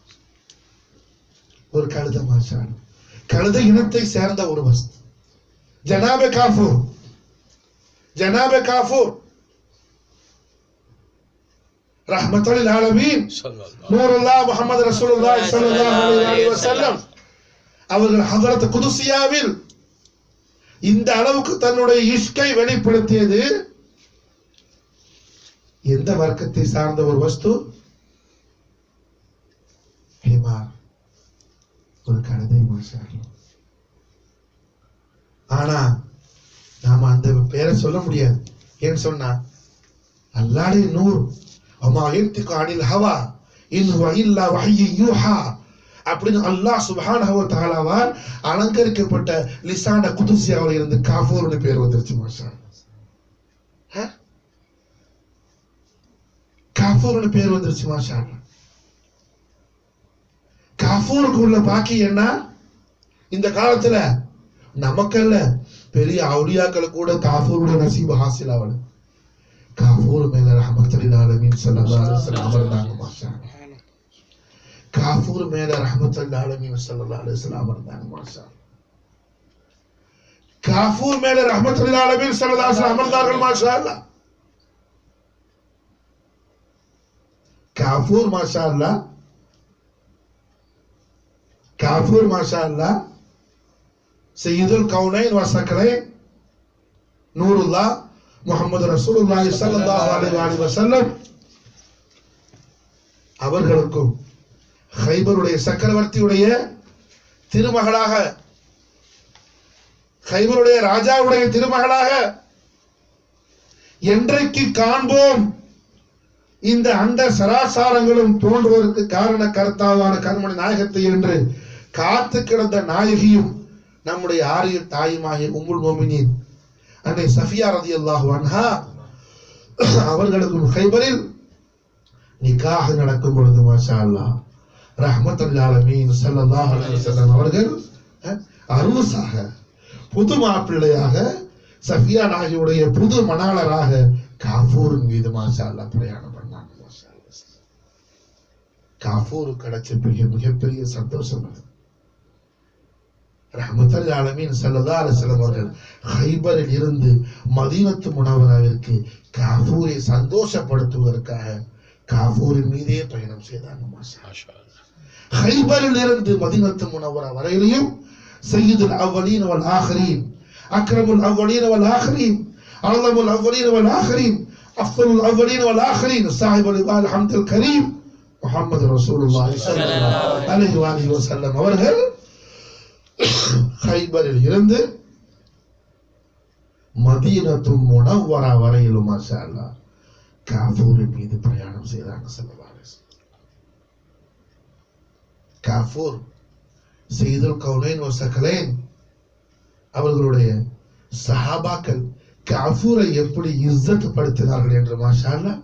[SPEAKER 1] ஒரு கழுத மாஷா கழுத இனத்தை சேர்ந்த ஒரு வஸ்து ஜனாபே காஃபூர் ஜனாபே காஃபூர் ரஹ்மத்துல் ஆலமீன் நூருல்லா முஹம்மது ரசூலுல்லாஹி ஸல்லல்லாஹு அலைஹி வஸல்லம் அவர்கள் ஹஜரத் குதுசியாவில் இந்த அளவுக்கு தன்னுடைய இஷ்கை வெளிப்படுத்தியது எந்த வர்க்கத்தை சார்ந்த ஒரு வஸ்து ஹிமார் ஒரு கழுதை மாஷா அல்லாஹ். ஆனா நாம அந்த பேரை சொல்ல முடியாது ஏன்னு சொன்னா அல்லாஹ்வுடைய நூர் அம்மா யன்திகு அனில் ஹவா இன் ஹுவ இல்லா வஹ்யு யூஹா அப்படின்னு அல்லாஹ் சுப்ஹானஹு வ தஆலாவால் அலங்கரிக்கப்பட்ட லிசான குதுசியாவில் இருந்து காஃபூர்னு பேர் வந்துருச்சு மாஷா அல்லாஹ். காஃபூர்னு பேர் வந்துருச்சு மாஷா அல்லாஹ். காஃபூருக்கு உள்ள பாக்கி என்ன இந்த காலத்துல நமக்கல்ல பெரிய அவுலியாக்கள் கூட காஃபூருடைய நசீபு ஹாசில் ஆகல காஃபூர் மேல ரஹமத்துல்லாஹி ஆலமீன் ஸல்லல்லாஹு அலைஹி வஸல்லம் அமர்ந்தாங்க மாஷா அல்லாஹ். காஃபூர் மேல ரஹமத்துல்லாஹி ஆலமீன் ஸல்லல்லாஹு அலைஹி வஸல்லம் அமர்ந்தாங்க மாஷா அல்லாஹ். காஃபூர் மேல ரஹமத்துல்லாஹி ஆலமீன் ஸல்லல்லாஹு அலைஹி வஸல்லம் அமர்ந்தார்கள் மாஷா அல்லாஹ். காஃபூர் மாஷா அல்லாஹ் காஃபூர் மாஷா அல்லாஹ் சையதுல் கவுனைன் வசக்கலைன் நூருல்லா முகமது ரசூலுல்லாஹி ஸல்லல்லாஹு அலைஹி வஸல்லம் அவர்களுக்கும் ஹைபருடைய சக்கரவர்த்தியுடைய திருமகளாக ஹைபருடைய ராஜாவுடைய திருமகளாக என்றைக்கு காண்போம் இந்த அண்ட சராசாரங்களும் தோன்றுவதற்கு காரண கர்த்தாவான கர்மணி நாயகத்தை என்று காத்து கிடந்த நாயகியும் நம்முடைய ஆரிய தாயுமாகிய உம்முல் மோமினின் அன்னை சஃபியா ரதியல்லாஹு அன்ஹா அவர்களுக்கும் ஹைபரில் நிக்காஹ் நடக்கும் பொழுது மாஷா அல்லாஹ் ரஹ்மத்துல் ஆலமீன் ஸல்லல்லாஹு அலைஹி வஸல்லம் அவர்கள் அஹ், அரூசாக புது மாப்பிள்ளையாக சஃபியா நாயகியுடைய புது மணாளராக காஃபூரின் மீது மாஷா அல்லாஹ் பிரயாணம் பண்ணாங்க மாஷா அல்லாஹ் காஃபூர் கிடைச்ச மிக மிகப்பெரிய சந்தோஷம் அது ரஹமத்துல் ஆலமீன் ஸல்லல்லாஹு அலைஹி வஸல்லம் அவர்கள் ஹைபரில் இருந்து மதீனத்து முனவராவிற்கு காஃபூரை சந்தோஷப்படுத்துவதற்காக காஃபூரின் மீதே பயணம் செய்தாங்க மாஷா ஹைபரில் இருந்து மதீனத்து முனவரா வரையிலையும் சையீதுல் அவ்வலீன் வல் ஆஹரீன் அக்ரமுல் அவ்வலீன் வல் ஆஹரீன் அலமுல் அவ்வலீன் வல் ஆஹரீன் அஃதலுல் அவ்வலீன் வல் ஆஹரீன் சாஹிபுல் இபால் ஹம்துல் கரீம் முஹம்மது ரசூலுல்லாஹி ஸல்லல்லாஹு அலைஹி வஆலிஹி வஸல்லம் அவர்கள் ஹைபரில் இருந்து மதீனத்து முனவ்வரா வரையிலும் மாஷா அல்லாஹ் காஃபூரின் மீது பிரயாணம் செய்தாங்க ஸல்லல்லாஹு அலைஹி வஸல்லம் காஃபூர் செய்துல் கவுனைன் வசகலைன் அவர்களுடைய சஹாபாக்கள் காஃபூரை எப்படி இஸ்ஸத் படுத்தினார்கள் என்று மாஷா அல்லாஹ்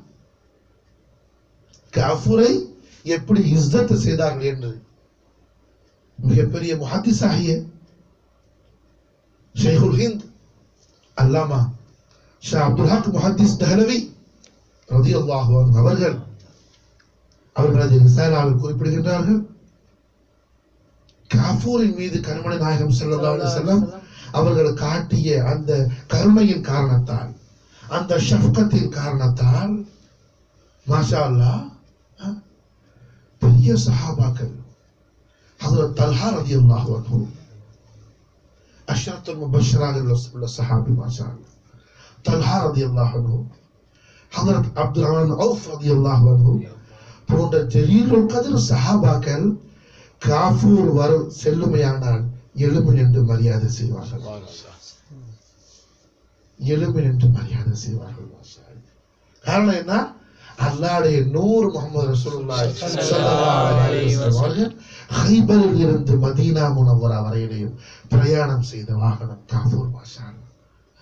[SPEAKER 1] காஃபூரை எப்படி இஸ்ஸத் செய்தார்கள் என்று மிகப்பெரிய முஹத்திஸ் ஆகிய ஷேகுல் ஹிந்த் அல்லாமா ஷா அப்துல் ஹக் முஹத்திஸ் தஹலவி ரதியல்லாஹு அன்ஹு அவர்கள் அவர்களது ரிசாலாவில் குறிப்பிடுகின்றார்கள் காஃபூரின் மீது கருமணி நாயகம் ஸல்லல்லாஹு அலைஹி வஸல்லம் அவர்கள் காட்டிய அந்த கருணையின் காரணத்தால் அந்த ஷஃப்கத்தின் காரணத்தால் மாஷா அல்லாஹ் அஹ், பெரிய சஹாபாக்கள் ஹஜரத் தல்ஹா ரலியல்லாஹு அன்ஹு அஷ்ரத்துல் முபஷ்ஷராக உள்ள சஹாபி மாஷா அல்லாஹ் தல்ஹா ரலியல்லாஹு அன்ஹு ஹஜரத் அப்துல் ரஹ்மான் ஔஃப் ரலியல்லாஹு அன்ஹு போன்ற ஜலீலுல் கதிர் சஹாபாக்கள் காஃபூர் வரும் செல்லுமையானால் எழும்பு நின்று மரியாதை செய்வார்கள் எழும்பு நின்று மரியாதை செய்வார்கள் மாஷா அல்லாஹ். காரணம் என்ன அல்லாடைய நூறு முகமது ரசூலுல்லாஹி ஸல்லல்லாஹு அலைஹி வஸல்லம் அவர்கள் ஹைபரில் இருந்து மதீனா முனவரா வரையிலையும் பிரயாணம் செய்த வாகனம் காஃபூர் மாஷா அல்லாஹ்.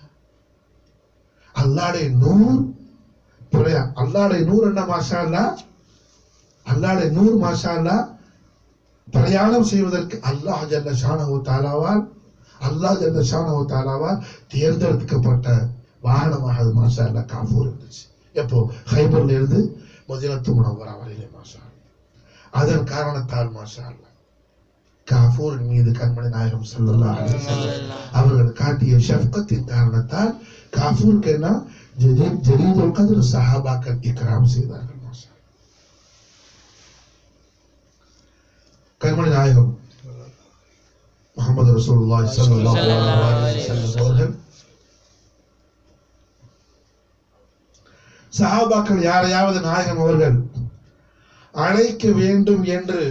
[SPEAKER 1] அல்லாடைய நூர் பிரயா அல்லாடைய நூர் என்ன மாஷா அல்லாஹ் அல்லாடைய நூர் மாஷா அல்லாஹ் பிரயாணம் செய்வதற்கு அல்லாஹ் ஜல்ல ஷானஹு தாலாவால் அல்லாஹ் ஜல்ல ஷானஹு தாலாவால் தேர்ந்தெடுக்கப்பட்ட வாகனமாக அது மாஷா அல்லாஹ் காஃபூர் இருந்துச்சு எப்போ ஹைபர்ல இருந்து மதினத்து முனவரா வரையிலே மாஷா அல்லாஹ். அதன் காரணத்தால் மாஷா அல்லாஹ் காஃபூரின் மீது கண்மணி நாயகம் ஸல்லல்லாஹு அலைஹி வஸல்லம் அவர்கள் காட்டிய ஷஃப்கத்தின் காரணத்தால் காஃபூருக்கு என்ன ஜலீல் ஜலீலுல் கத்ர் சஹாபாக்கள் இக்ராம் செய்தார்கள் மாஷா அல்லாஹ். கண்மணி நாயகம் முகமது ரசூலுல்லாஹி ஸல்லல்லாஹு அலைஹி வஸல்லம் அவர்கள் சஹாபாக்கள் யாரையாவது நாயகம் அவர்கள் அழைக்க வேண்டும் என்று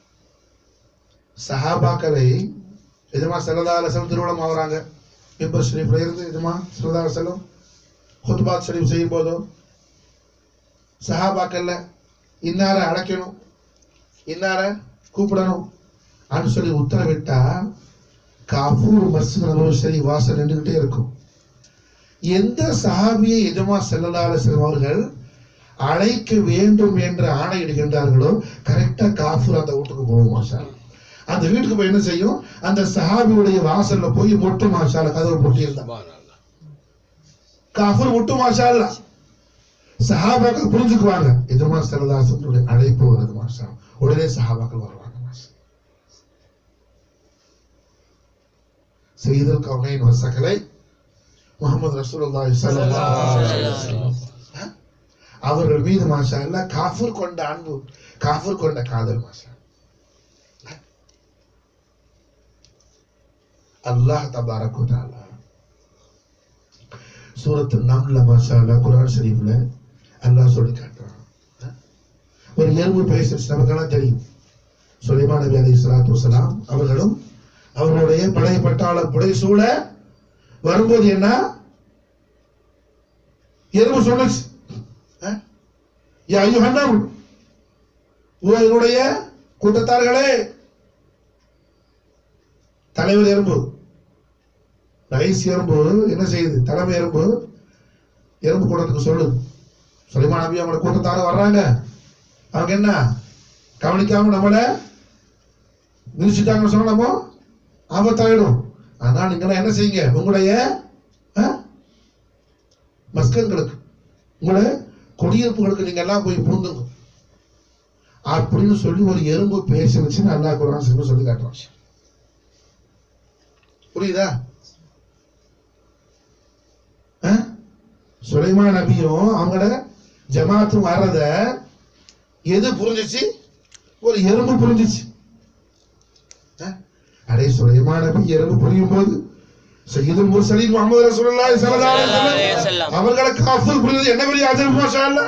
[SPEAKER 1] சஹாபாக்களை எதுமா சல்லா அலுவலம் திருவிழம் ஆகுறாங்க மிம்பர் ஷரீஃப்ல இருந்து எதுமா சல்லா அலுவலம் ஹுத்பாத் ஷரீஃப் செய்யும் போதோ சஹாபாக்கள்ல இன்னார அழைக்கணும் இன்னார கூப்பிடணும் அப்படின்னு சொல்லி உத்தரவிட்டா காஃபூர் மஸ்ஜித் நபவி சரி வாசல் நின்றுகிட்டே இருக்கும் எந்த சஹாபியை எஜமா செல்லலால அவர்கள் அழைக்க வேண்டும் என்று ஆணையிடுகின்றார்களோ கரெக்டா காஃபூர் அந்த வீட்டுக்கு போகும் மாஷா அந்த வீட்டுக்கு போய் என்ன செய்யும் அந்த சஹாபியுடைய வாசல்ல போய் மொட்டு மாஷால கதவு பொட்டியிருந்தா காஃபூர் மொட்டு மாஷால சஹாபாக்கள் புரிஞ்சுக்குவாங்க எஜமா செல்லதாசனுடைய அழைப்பு வருது மாஷா உடனே சஹாபாக்கள் வருவாங்க மாஷா செய்தல் கவுனைன் வசகலை முகமது ரசூலுல்லாஹி ஸல்லல்லாஹு அலைஹி வஸல்லம் அவர்கள் மீது மாஷா அல்லாஹ் காஃபூர் கொண்ட அன்பு காஃபூர் கொண்ட காதல் மாஷா அல்லாஹ் தபாரக் வ தஆலா சூரத்து நம்ல மாஷா அல்லாஹ் குர்ஆன் ஷரீஃப்ல அல்லாஹ் சொல்லி காட்டுறான் ஒரு எறும்பு பேசுச்சு நமக்கெல்லாம் தெரியும் சுலைமான் நபி அலைஹி ஸலாத்து வஸலாம் அவர்களும் அவர்களுடைய படை பட்டாள புடை சூழ வரும்போது என்ன எறும்பு சொன்னுச்சு அஹ்? யா ஐயுஹன்னம் ஓ என்னுடைய கூட்டத்தார்களே தலைவர் எறும்பு ரைஸ் எறும்பு என்ன செய்யுது தலைமை எறும்பு எறும்பு கூட்டத்துக்கு சொல்லு சுலைமான் நபி அவங்களோட கூட்டத்தார வர்றாங்க அவங்க என்ன கவனிக்காம நம்மள மிதிச்சுட்டாங்கன்னு சொன்னா நம்ம ஆபத்தாயிடும் ஆனா நீங்களாம் என்ன செய்யுங்க உங்களுடைய அஹ், மஸ்கன்களுக்கு உங்களுடைய குடியிருப்புகளுக்கு நீங்க எல்லாம் போய் பூந்துங்க அப்படின்னு சொல்லி ஒரு எறும்பு பேச வச்சு நல்லா குரான் சொல்லி சொல்லி காட்டுறான் புரியுதா அஹ்? சுலைமான் நபியும் அவங்களோட ஜமாத்தும் வர்றத எது புரிஞ்சுச்சு ஒரு எறும்பு புரிஞ்சுச்சு அஹ்? அடே சுலைமான் நபி எறும்பு புரியும் போது சையதுல் முர்சலீன் முஹம்மது ரசூலுல்லாஹி ஸல்லல்லாஹு அலைஹி
[SPEAKER 2] ஸல்லல்லாஹு அலைஹி
[SPEAKER 1] வஸல்லம்
[SPEAKER 2] வஸல்லம்.
[SPEAKER 1] அவர்களுக்கு அஃதல் புரியுது என்ன பெரிய அஜர் மாஷா அல்லாஹ்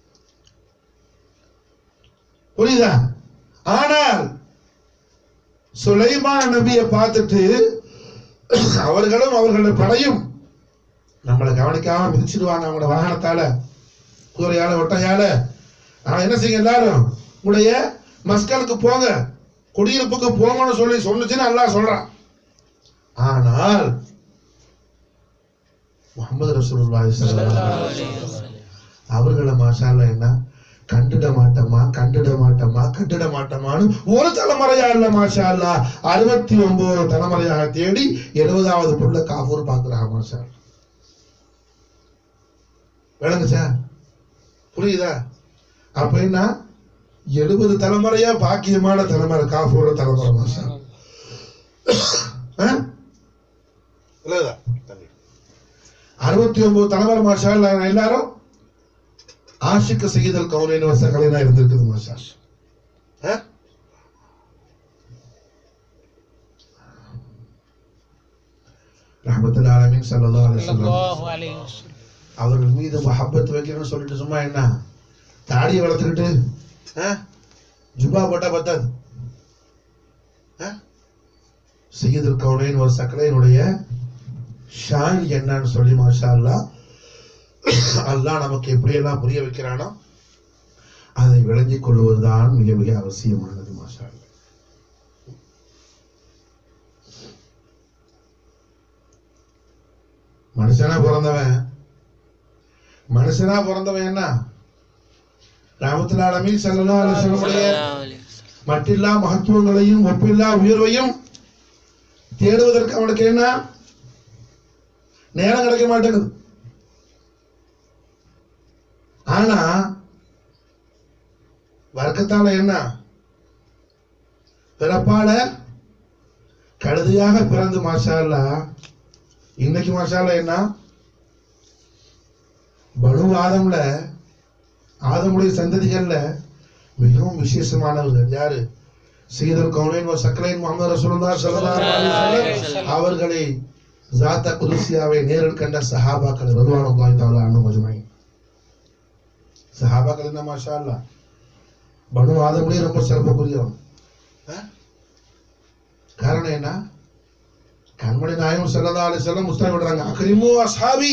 [SPEAKER 1] புரியுதா ஆனால் சுலைமான் நபியை பார்த்துட்டு அவர்களும் அவர்களுடைய படையும் நம்மளை கவனிக்காம மிதிச்சிடுவாங்க அவங்களோட வாகனத்தால குதிரையால ஒட்டையால ஆனா என்ன செய்யுங்க எல்லாரும் உங்களுடைய மஸ்கலுக்கு போங்க குடியிருப்புக்கு போங்கன்னு சொல்லி சொன்னுச்சுன்னு அல்லாஹ் சொல்றான் ஆனால் முகமது ரசூலுல்லாஹி ஸல்லல்லாஹு அலைஹி வஸல்லம் அவர்களை மாஷால என்ன கண்டுட மாட்டோமா கண்டுட மாட்டோமா கண்டுட மாட்டோமான்னு ஒரு தலைமுறையா இல்ல மாஷா அல்லா அறுபத்தி ஒன்பது தலைமுறையாக தேடி எழுபதாவது புள்ள காஃபூர் பாக்குறாங்க மாஷா அல்லாஹ். விளங்குச்சா புரியுதா அப்ப என்ன எழுபது தலைமுறையா பாக்கியமான தலைமுறை காஃபூர் தலைமுறை மாஷா அல்லாஹ். இல்லைதா தண்ணி அறுபத்தி ஒன்பது தலைவர் மாஷா அல்லாஹ் எல்லாரும் ஆஷிக்கு செய்தல் கவுனின் வசங்களை தான் இருந்திருக்குது மாஷா ஆ? ரஹ்மத்துல் ஆலமீன் ஸல்லல்லாஹு அலைஹி வஸல்லம்
[SPEAKER 2] ஸல்லல்லாஹு அலைஹி வஸல்லம்
[SPEAKER 1] அவர்கள் மீது மஹப்பத் வைக்கணும்னு சொல்லிட்டு சும்மா என்ன தாடியை வளர்த்துக்கிட்டு ஆ? ஜுப்பா போட்டா பத்தாது செய்யதல் கவுனையின் ஒரு சக்கரையினுடைய ஷான் என்னன்னு சொல்லி மாஷா அல்லாஹ் அல்லாஹ் நமக்கு எப்படியெல்லாம் புரிய வைக்கிறானோ அதை விளங்கிக் கொள்வதுதான் மிக மிக அவசியமானது மாஷா அல்லாஹ். மனுஷனா பிறந்தவன் மனுஷனா பிறந்தவன் என்ன ராமத்துல அலமீ ஸல்லல்லாஹு அலைஹி வஸல்லம் மட்டில்லா மகத்துவங்களையும் ஒப்பில்லா உயர்வையும் தேடுவதற்கு அவனுக்கு என்ன நேரம் கிடைக்க மாட்டேங்குது ஆனா வர்க்கத்தால என்ன பிறப்பால கழுதையாக பிறந்து மாஷா அல்லாஹ் இன்னைக்கு மாஷால என்ன பனு ஆதம்ல ஆதமுடைய சந்ததிகள்ல மிகவும் விசேஷமானவர்கள் யாரு சீதர் கவுனைன் சக்கரைன் முகமது ரசூலுல்லாஹ் ஸல்லல்லாஹு அலைஹி வஸல்லம் அவர்களை ஜாத்த குதுசியாவை நேரில் கண்ட சஹாபாக்கள் ரதுவானுல்லாஹி தஆலா அன்ஹும் அஜ்மஈன் சஹாபாக்கள் என்ன மாஷா அல்லாஹ் பனு ஆதமுடைய ரொம்ப சிறப்புக்குரியவன் ஆ? காரணம் என்ன கண்மணி நாயகம் ஸல்லல்லாஹு அலைஹி வஸல்லம் முஸ்தகம் விடுறாங்க அக்ரிமு அஸ்ஹாபி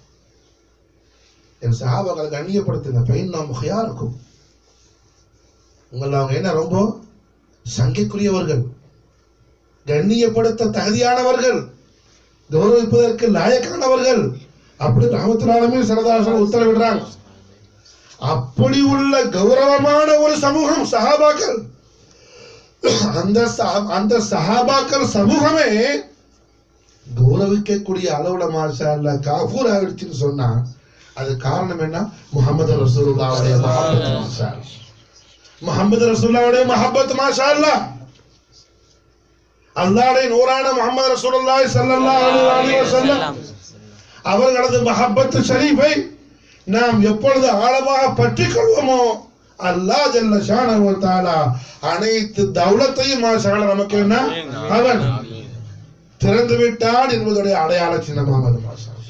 [SPEAKER 1] என் சஹாபாக்களை கண்ணியப்படுத்துங்க பையன் நாம் இருக்கும் உங்களை அவங்க என்ன ரொம்ப சங்கைக்குரியவர்கள் கண்ணியப்படுத்த தகுதியானவர்கள் கௌரவிப்பதற்கு லாயக்கானவர்கள் அப்படி ராமத்துலாலுமே சரதாசன் உத்தரவிடுறாங்க அப்படி உள்ள கௌரவமான ஒரு சமூகம் சஹாபாக்கள் அந்த சஹா- அந்த சஹாபாக்கள் சமூகமே கௌரவிக்கக்கூடிய அளவுல மாஷா அல்ல காஃபூர் ஆகிடுச்சுன்னு சொன்னா அது காரணம் என்ன முகமது ரசூலுல்லாவுடைய மஹப்பத் மாஷா அல்லாஹ். முகமது ரசூலுல்லாவுடைய மஹப்பத் மாஷா அல்லாஹ் அல்லாஹ்வுடைய நூறான முகமது ரசூலுல்லாஹி ஸல்லல்லாஹு அலைஹி வஸல்லம் அவர்களது மஹப்பத் ஷரீஃபை நாம் எப்பொழுது ஆழமாக பற்றிக் கொள்வோமோ அல்லாஹ் ஜல்ல ஷானஹு வ தஆலா அனைத்து தௌலத்தையும் மாஷா அல்லாஹ் நமக்கு என்ன அவன் திறந்து விட்டான் என்பதுடைய அடையாள சின்னமானது மாஷா அல்லாஹ்.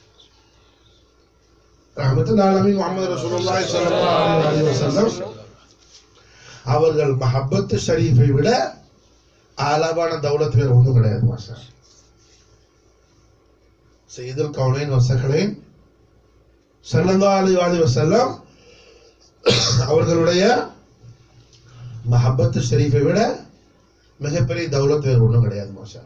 [SPEAKER 1] ரஹ்மத்துல் ஆலமீன் முஹம்மது ரசூலுல்லாஹி ஸல்லல்லாஹு அலைஹி வஸல்லம் அவர்கள் மஹப்பத் ஷரீஃபை விட ஆலாபான தௌலத் வேற ஒன்றும் கிடையாது மாஷா செய்துல் கவுனைன் வசகலேன் ஸல்லல்லாஹு அலைஹி வஸல்லம் அவர்களுடைய மஹப்பத் ஷரீஃபை விட மிகப்பெரிய தௌலத் வேறு ஒன்றும் கிடையாது மாஷா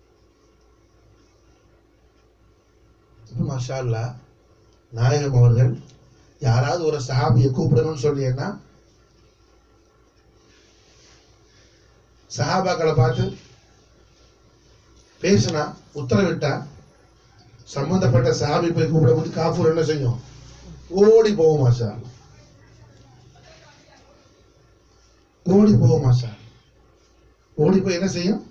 [SPEAKER 1] இப்ப மாஷா அல்லாஹ் நாயகம் அவர்கள் யாராவது ஒரு சஹாபியை கூப்பிடணும்னு சொன்னீங்கன்னா சஹாபாக்களை பார்த்து பேசினா உத்தரவிட்டா சம்பந்தப்பட்ட சஹாபி போய் கூப்பிடும்போது காஃபூர் என்ன செய்யும் ஓடி போவோம் மாஷா அல்லாஹ். ஓடி போவோம் மாஷா அல்லாஹ். ஓடி போய் என்ன செய்யும்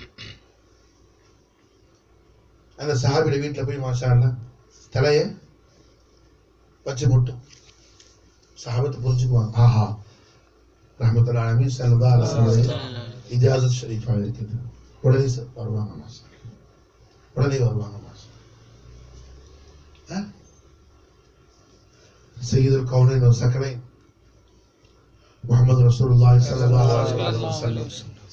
[SPEAKER 1] அந்த சஹாபியோட வீட்டில் போய் மாஷா அல்லாஹ் தலையை வச்சு முட்டும் சஹாபத்தை புரிஞ்சுக்குவாங்க ஆஹா ரஹமத்துல்லா அலமீன் ஸல்லல்லாஹு அலைஹி வஸல்லம் இஜாசத் ஷரீஃபாக இருக்குது உடனே ச- வருவாங்க மாஷா உடனே வருவாங்க மாஷா சையதுல் கவுனைன் வ சக்கரைன் முஹம்மது ரசூலுல்லாஹி ஸல்லல்லாஹு அலைஹி வஸல்லம்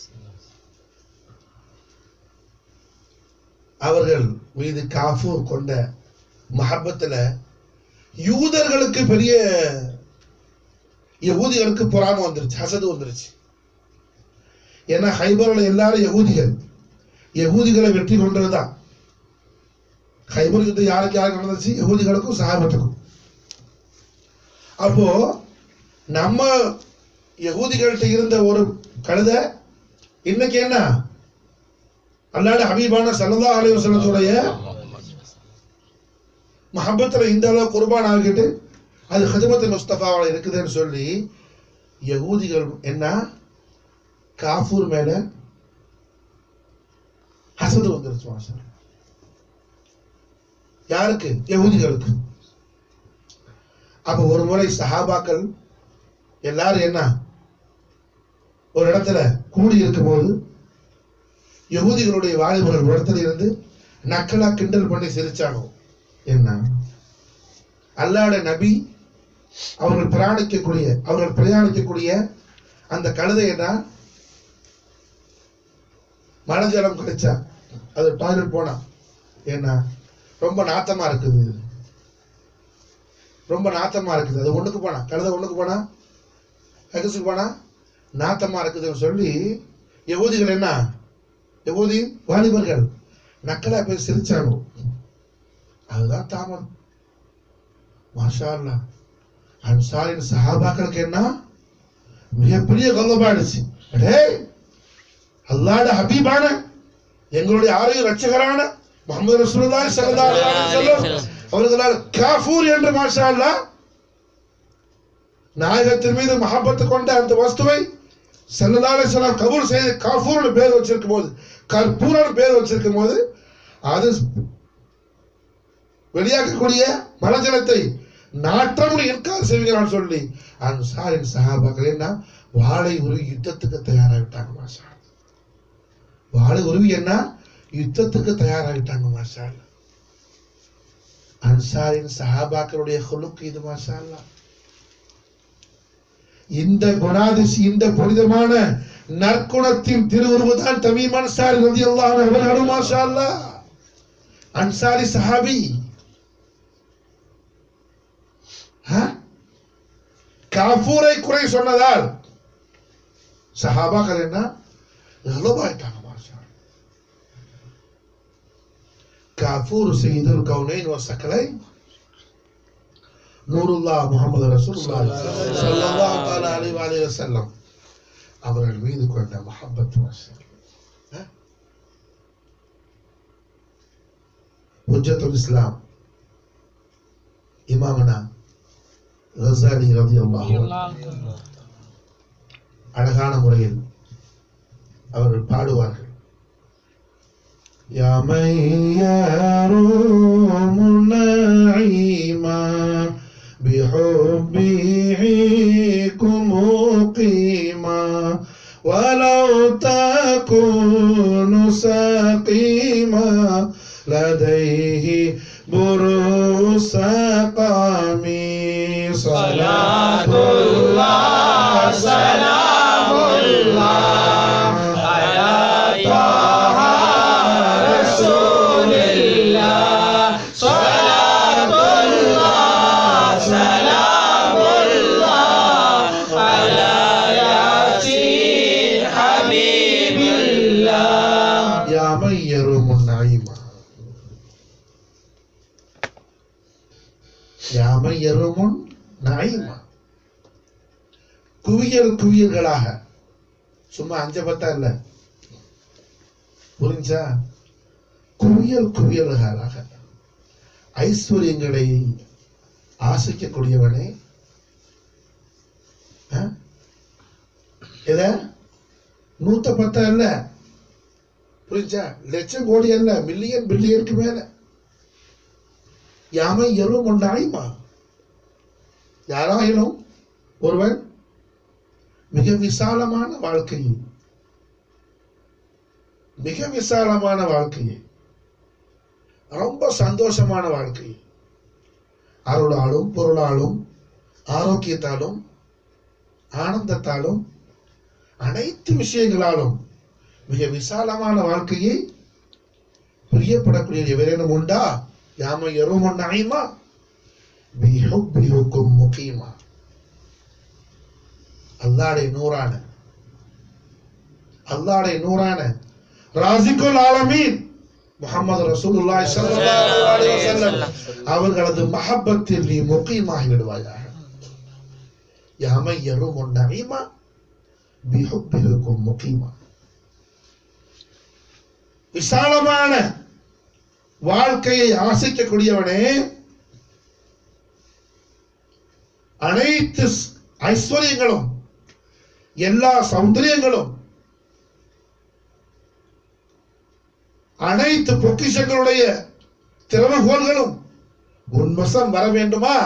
[SPEAKER 1] அவர்கள் மீது காஃபூர் கொண்ட மஹப்பத்துல யூதர்களுக்கு பெரிய யகூதிகளுக்கு பொறாமை வந்துருச்சு ஹசது வந்துருச்சு ஏன்னா ஹைபரில் எல்லாரும் யகூதிகள் யகூதிகளை வெற்றி கொண்டதுதான் ஹைபர் யுத்தம் யாருக்கு யாருக்கு நடந்துச்சு யகூதிகளுக்கும் சஹாபத்துக்கும் அப்போ நம்ம யகூதிகள்கிட்ட இருந்த ஒரு கழுதை இன்னைக்கு என்ன அல்லாட ஹபீபான சல்லல்லாஹு அலைஹி வஸல்லத்துடைய மஹப்பத்துல இந்த அளவு குர்பான் ஆகிட்டு அது ஹிதமத்து முஸ்தபாவில் இருக்குதுன்னு சொல்லி யகூதிகள் என்ன காஃபூர் மேல ஹசது வந்துருச்சு மாஷா யாருக்கு யகூதிகளுக்கு அப்ப ஒரு முறை சஹாபாக்கள் எல்லாரும் என்ன ஒரு இடத்துல கூடி இருக்கும் போது யகூதிகளுடைய வாலிபர்கள் ஒரு இடத்துல இருந்து நக்கலா கிண்டல் பண்ணி சிரிச்சானோ என்ன அல்லாட நபி அவர்கள் பிரயாணிக்கக்கூடிய அவர்கள் பிரயாணிக்கக்கூடிய அந்த கழுதை என்ன மழை ஜலம் கிடைச்சா அது டாய்லெட் போனா என்ன ரொம்ப நாத்தமா இருக்குது ரொம்ப நாத்தமா இருக்குது அது ஒண்ணுக்கு போனா கழுதை ஒண்ணுக்கு போனா ககசுக்கு போனா நாத்தமா இருக்குதுன்னு சொல்லி யகூதிகள் என்ன யகூதி வாலிபர்கள் நக்கலா போய் சிரிச்சாங்க அதுதான் தாமதம் மாஷா அல்லாஹ் அன்சாரின் சஹாபாக்களுக்கு என்ன மிகப்பெரிய கொல்லப்பாடுச்சு அடே அல்லாட ஹபீபான எங்களுடைய ஆரோக்கிய ரட்சகரான முகமது ரசூலுல்லாஹி ஸல்லல்லாஹு அலைஹி வஸல்லம் அவர்களால் காஃபூர் என்று மாஷா அல்லாஹ் நாயகத்தின் மீது மஹப்பத்து கொண்ட அந்த வஸ்துவை ஸல்லல்லாஹு அலைஹி வஸல்லம் கபூல் செய்து காஃபூர்னு பேர் வச்சிருக்கும் போது கற்பூரன் பேர் வச்சிருக்கும் போது அது வெளியாக்கக்கூடிய மலஜலத்தை நாற்றம்னு இன்கார் செய்வீங்களான்னு சொல்லி அன்சாரின் சஹாபாக்கள் என்ன வாளை உருவி யுத்தத்துக்கு தயாராகிட்டாங்க மாஷா வாளை உருவி என்ன யுத்தத்துக்கு தயாராகிட்டாங்க மாஷா அல்லாஹ். அன்சாரின் சஹாபாக்களுடைய ஹுலுக்கு இது மாஷா அல்லாஹ். இந்த குணாதிசி இந்த புனிதமான நற்குணத்தின் திருவுருவுதான் தமீம் அன்சாரி ரலியல்லாஹு அன்ஹு அவர்களும் மாஷா அல்லாஹ். அன்சாரி சஹாபி ஆ? காஃபூரை குறை சொன்னதால் சஹாபாக்கள் என்ன எவ்வளவாயிட்டாங்க மாஷா அல்லாஹ். காஃபூர் செய்துல் கவுனைன் வசக்கலை நூருல்லா முகமது ரசூலுல்லாஹி ஸல்லல்லாஹு தஆலா அலைஹி வஸல்லம் வஸல்லம் அவர்கள் மீது கொண்ட மஹப்பத் மாஷா அல்லாஹ். ஹுஜ்ஜத்துல் இஸ்லாம் இமாமனா ரஸாலி ரலியல்லாஹு அன்ஹு அழகான முறையில் அவர்கள் பாடுவார்கள் يا من يروم نعيما بحبكم مقيما ولو تكون سقيما لديه بروس قامي
[SPEAKER 2] صلاة الله سلام الله على طه رسول الله صلاة الله سلام الله على ياسين حبيب الله
[SPEAKER 1] يا من يروم النعيما يا من يروم النعيما குவியல் குவியல்களாக சும்மா அஞ்ச பத்தா இல்ல புரிஞ்சா குவியல் குவியல்களாக ஐஸ்வர்யங்களை ஆசைக்கக்கூடியவனே ஆ? எத நூத்த பத்தா இல்ல புரிஞ்சா லட்சம் கோடி அல்ல மில்லியன் பில்லியனுக்கு மேல யாமை எரும் ஒன்றாய்மா யாராயினும் ஒருவன் மிக விசாலமான வாழ்க்கையை மிக விசாலமான வாழ்க்கையை ரொம்ப சந்தோஷமான வாழ்க்கையை அருளாலும் பொருளாலும் ஆரோக்கியத்தாலும் ஆனந்தத்தாலும் அனைத்து விஷயங்களாலும் மிக விசாலமான வாழ்க்கையை பிரியப்படக்கூடிய எவரேனும் உண்டா யாம எரும் நாய்மா பிஹுக்கும் முக்கியமா அல்லாடைய நூறான அல்லாடைய நூறான ராசிகுல் ஆலமீன் முஹம்மது ரசூலுல்லாஹி ஸல்லல்லாஹு அலைஹி வஸல்லம் அவர்களது மஹப்பத்தில் நீ முக்கியமாகி விடுவாயாக யாமை எரும் நஈமா பிஹுக்கும் முக்கியமா விசாலமான வாழ்க்கையை ஆசைக்கக்கூடியவனே அனைத்து ஸ்- ஐஸ்வர்யங்களும் எல்லா சௌந்தரியங்களும் அனைத்து பொக்கிஷங்களுடைய திறமகோல்களும் உன் வசம் வர வேண்டுமா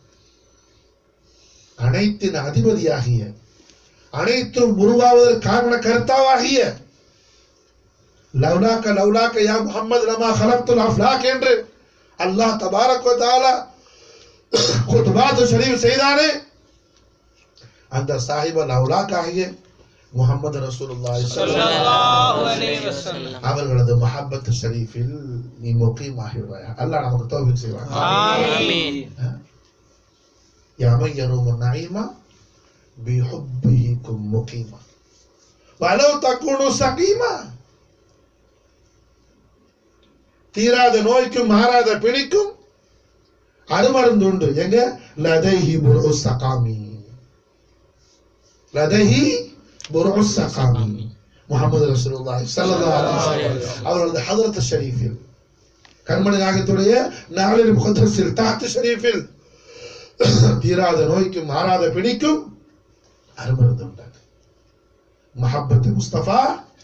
[SPEAKER 1] அனைத்தின் அதிபதியாகிய அனைத்தும் உருவாவதற்கு காரண கர்த்தாவாகிய லவ்லாக்க லவ்லாக்க யா முஹம்மது லமா ஹலக்துல் அஃப்லாக் என்று அல்லாஹ் தபாரக் வ தஆலா குத்பாத்து ஷரீஃப் செய்தானே அந்த சாஹிப லவ்லாக் ஆகிய முஹம்மது ரசூலுல்லாஹி ஸல்லல்லாஹு
[SPEAKER 2] ஸல்லல்லாஹு அலைஹி வஸல்லம்
[SPEAKER 1] அவர்களது மஹப்பத் ஷரீஃபில் நீ முகீமாகிடுவாயா அல்லாஹ் நமக்கு தௌஃபீக் செய்வான்
[SPEAKER 2] ஆமீன்
[SPEAKER 1] يا من يروم النعيم بحبهكم مقيما ولو تكونوا سقيما தீராத நோய்க்கும் மாறாத பிணிக்கும் அருமருந்து உண்டு எங்க லதைஹி புரு சகாமி லதைஹி புரு சகாமி முகமது ரசூலுல்லாஹி ஸல்லல்லாஹு அலைஹி வஸல்லம் அவர்களது ஹதரத் ஷரீஃபில் கண்மணி நாயகத்துடைய நாளில் முகத்தரசில் தாத்து ஷரீஃபில் தீராத நோய்க்கும் மாறாத பிணிக்கும் அருமருந்து உண்டாங்க மஹப்பத் முஸ்தபா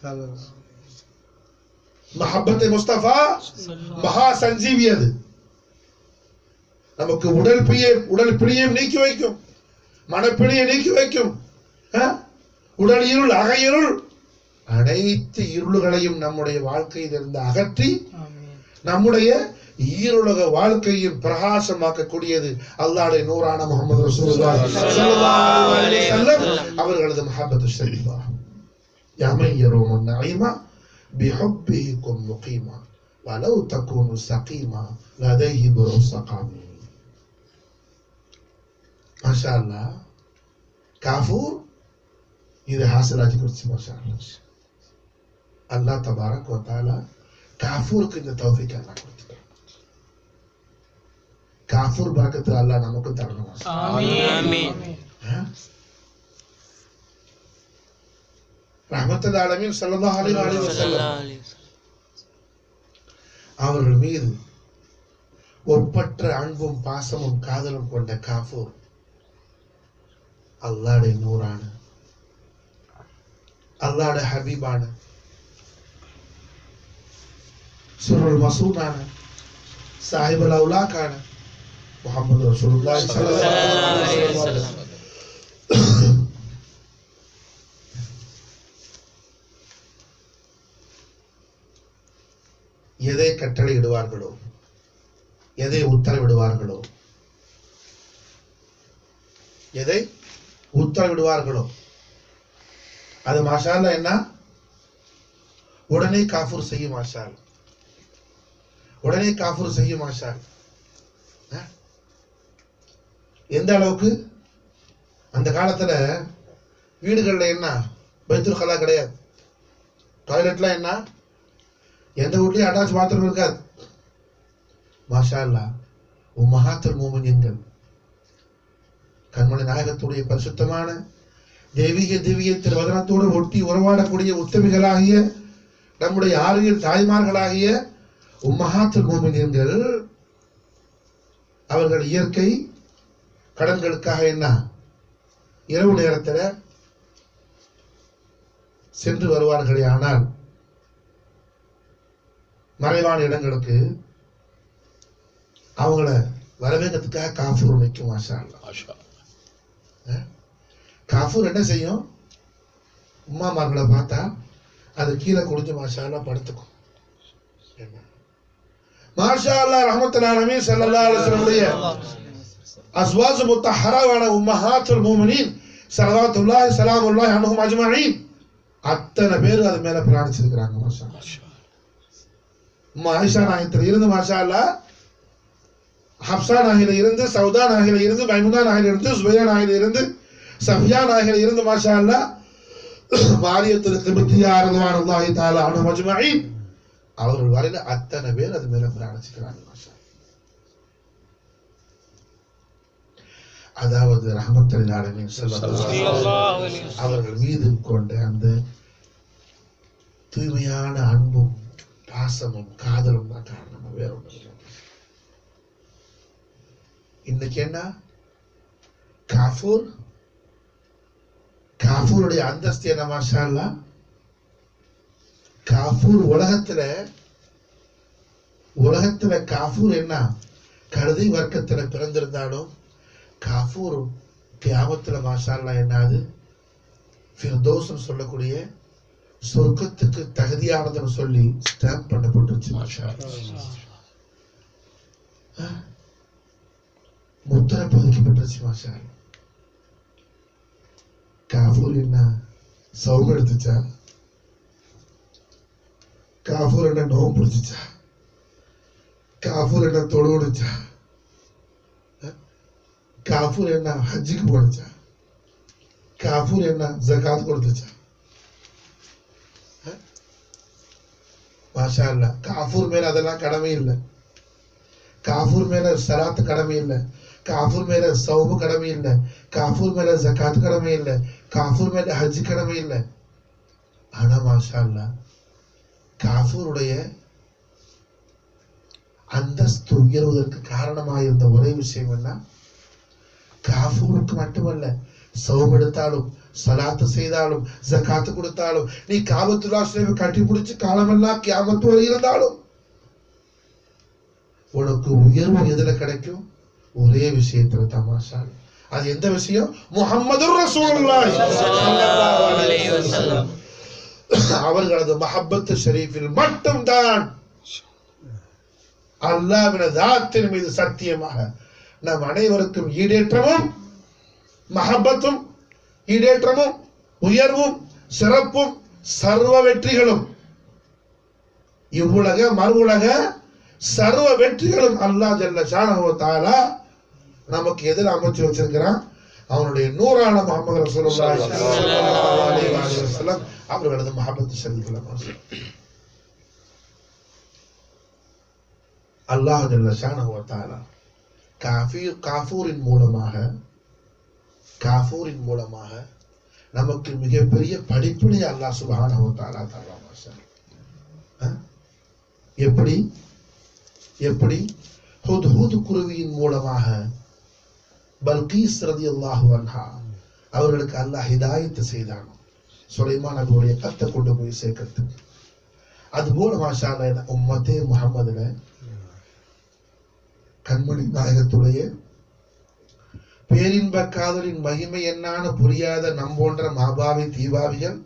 [SPEAKER 1] மஹப்பத் முஸ்தபா மகா சஞ்சீவி அது நமக்கு உடல் பிரிய உடல் பிரியம் நீக்கி வைக்கும் மனப்பிணியை நீக்கி வைக்கும் ஆ? உடல் இருள் அகையிருள் அனைத்து இருள்களையும் நம்முடைய வாழ்க்கையிலிருந்து அகற்றி நம்முடைய ஈருலக வாழ்க்கையின் பிரகாசமாக்கக்கூடியது அல்லாஹ்வுடைய நூறான முகமது ரசூலுல்லாஹி ஸல்லல்லாஹு அலைஹி வஸல்லம் அவர்களது மஹப்பத்து ஷரீஃபா يمن يروم النعيم بحبهكم مقيما ولو تكونوا سقيما لديه برو سقام ما شاء الله كافور இது ஹாசலாஜி குறிச்சு மாஷா அல்லாஹ் அல்லாஹ் தபாரக் வ தஆலா காஃபூருக்கு இந்த தௌஃபீக் அல்லாஹ் கொடுத்துட்டான் காஃபூர் பரக்கத்து அல்லாஹ் நமக்கு தரணும்
[SPEAKER 2] ஆமீன்
[SPEAKER 1] ரஹமத்துல் ஆலமீன் ஸல்லல்லாஹு அலைஹி வஸல்லம் அவர்கள் மீது ஒப்பற்ற அன்பும் பாசமும் காதலும் கொண்ட காஃபூர் அல்லாஹ்வுடைய நூறான அல்லாஹ்வுடைய ஹபீபான சுருள் மசூனான சாஹிபுல் அவுலாக்கான முகமது ரசூலுல்லாஹி ஸல்லல்லாஹு அலைஹி வஸல்லம் எதை கட்டளையிடுவார்களோ எதை உத்தரவிடுவார்களோ எதை உத்தரவிடுவார்களோ அது மாஷால என்ன உடனே காஃபூர் செய்யும் மாஷால் உடனே காஃபூர் செய்யும் மாஷால் அஹ்? எந்த அளவுக்கு அந்த காலத்துல வீடுகள்ல என்ன பைத்துல் கலா கிடையாது டாய்லெட்லாம் என்ன எந்த வீட்லயும் அட்டாச் பாத்ரூம் இருக்காது மாஷா அல்லா உம்மஹாத்துல் மூமினின்கள் கண்மணி நாயகத்துடைய பரிசுத்தமான தெய்வீக திவ்ய திருவதனத்தோடு ஒட்டி உறவாடக்கூடிய உத்தமிகளாகிய நம்முடைய ஆறுகள் தாய்மார்களாகிய உம்மஹாத்துல் மூமினின்கள் அவர்கள் இயற்கை கடன்களுக்காக என்ன இரவு நேரத்துல சென்று வருவார்களே ஆனால் மறைவான இடங்களுக்கு அவங்கள வரவேற்கிறதுக்காக காஃபூர் நிற்கும் மாஷா அல்லாஹ். அஹ்? காஃபூர் என்ன செய்யும் உம்மாமார்களை பார்த்தா அது கீழே குடிஞ்சு மாஷா அல்லாஹ் படுத்துக்கும் என்ன? மாஷா அல்லா ரஹமத்துல்லாஹி ஸல்லல்லாஹு அலைஹி வஸல்லம் அஸ்வாஜ் முத்தஹராவான உம்மஹாத்துல் மூமினீன் ஸலவாத்துல்லாஹி ஸலாமுல்லாஹி அன்ஹும் அஜ்மஈன் அத்தனை பேர் அது மேல பிராணிச்சிருக்கிறாங்க மாஷா அல்லாஹ். உம்மா ஆயிஷா நாயகத்தில் இருந்து மாஷா அல்லா ஹப்சா நாயில இருந்து சவுதா நாயில இருந்து மைமுனா நாயில இருந்து சுபையா நாயில இருந்து சஃபியா நாயில இருந்து மாஷா அல்லா மாரியத்தில் கிபத்தியா அருள்வானுல்லாஹி தாலா அனு மஜ்மஈன் அவர்கள் வரையில அத்தனை பேர் அது மேல பிராணிச்சுக்கிறாங்க மாஷா அதாவது ரஹமத்துல் ஆலமீன் ஸல்லல்லாஹு
[SPEAKER 2] ஸல்லல்லாஹு அலைஹி வஸல்லம்.
[SPEAKER 1] அவர்கள் மீது கொண்ட அந்த தூய்மையான அன்பும் பாசமும் காதலும் தான் காரணம் வேற ஒன்றும் இல்லை இன்னைக்கு என்ன காஃபூர் காஃபூருடைய அந்தஸ்து என்ன மாஷா அல்லாஹ்? காஃபூர் உலகத்துல உலகத்துல காஃபூர் என்ன கருதி வர்க்கத்துல பிறந்திருந்தாலும் காஃபூர் கியாமத்துல மாஷால்லா என்னது ஃபிர்தோஸ்னு சொல்லக்கூடிய சொர்க்கத்துக்கு தகுதியானதுன்னு சொல்லி ஸ்டாம்ப் பண்ணப்பட்டுருச்சு மாஷா முத்திரை பதிக்கப்பட்டுருச்சு மாஷா காஃபூர் என்ன சவுகம் எடுத்துச்சா காஃபூர் என்ன நோவு பிடிச்சிச்சா காஃபூர் என்ன தொழுவுடுச்சா காஃபூர் என்ன ஹஜ்ஜுக்கு போனுச்சா காஃபூர் என்ன ஜகாத் கொடுத்துச்சா அஹ்? மாஷா அல்லா காஃபூர் மேல அதெல்லாம் கடமை இல்லை காஃபூர் மேல சலாத்து கடமை இல்லை காஃபூர் மேல சௌபு கடமை இல்லை காஃபூர் மேல ஜகாத் கடமை இல்லை காஃபூர் மேல ஹஜ் கடமை இல்லை ஆனா மாஷா அல்லா காஃபூருடைய அந்தஸ்து உயர்வதற்கு காரணமாக இருந்த ஒரே விஷயம் என்ன காஃபூருக்கு மட்டுமல்ல சௌபெடுத்தாலும் சலாத்து செய்தாலும் ஜகாத்து கொடுத்தாலும் நீ காபத்துல்லா ஷரீஃபை கட்டி பிடிச்சு காலமெல்லாம் கியாமத்து வரை இருந்தாலும் உனக்கு உயர்வு எதுல கிடைக்கும் ஒரே விஷயத்துல தமாஷா அது எந்த விஷயம் முஹம்மது ரசூலுல்லாஹி ஸல்லல்லாஹு அலைஹி வஸல்லம் அவர்களது மஹப்பத்து ஷரீஃபில் மட்டும்தான் அல்லாஹ்வின் தாத்தின் மீது சத்தியமாக நம் அனைவருக்கும் ஈடேற்றமும் மஹப்பத்தும் ஈடேற்றமும் உயர்வும் சிறப்பும் சர்வ வெற்றிகளும் இவ்வுலக மறுவுலக சர்வ வெற்றிகளும் அல்லாஹ் ஜல்ல ஷானஹு தஆலா நமக்கு எதில் அமைச்சு வச்சிருக்கிறான் அவனுடைய நூறான முகமது ரசூலுல்லாஹி ஸல்லல்லாஹு அலைஹி வஸல்லம் அவர்களது மஹப்பத்து ஷரீஃபில் அல்லாஹ் ஜல்ல ஷானஹு தஆலா காஃபீர் காஃபூரின் மூலமாக காஃபூரின் மூலமாக நமக்கு மிகப்பெரிய படிப்பினை அல்லாஹ் சுப்ஹானஹு தஆலா தரலாம் மாஷா அஹ்? எப்படி எப்படி ஹுத் ஹுத் குருவியின் மூலமாக பல்கீஸ் ரதியல்லாஹு அன்ஹா அவர்களுக்கு அல்லாஹ் ஹிதாயத்து செய்தான் சுலைமான் நபியுடைய கத்தை கொண்டு போய் சேர்க்கறதுக்கு அதுபோல மாஷா அல்லாஹ் உம்மத்தே முஹம்மதுல கண்மணி நாயகத்துடைய பேரின்ப காதலின் மகிமை என்னான்னு புரியாத நம் போன்ற மாபாவி தீபாவிகள்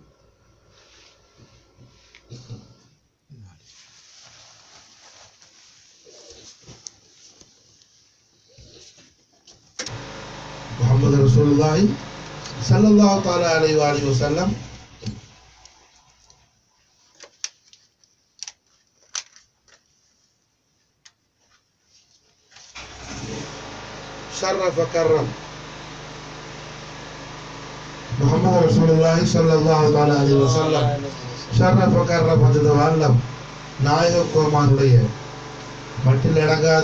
[SPEAKER 1] முகமது ரசூலுல்லாஹி ஸல்லல்லாஹு தஆலா அலைஹி வஸல்லம் வஸல்லம் شرف كرم محمد رسول الله صلى الله تعالى عليه وسلم ஷர்ரஃப கர்ரம் வந்தது வல்லம் நாயக கோமானுடைய மட்டில் அடங்காத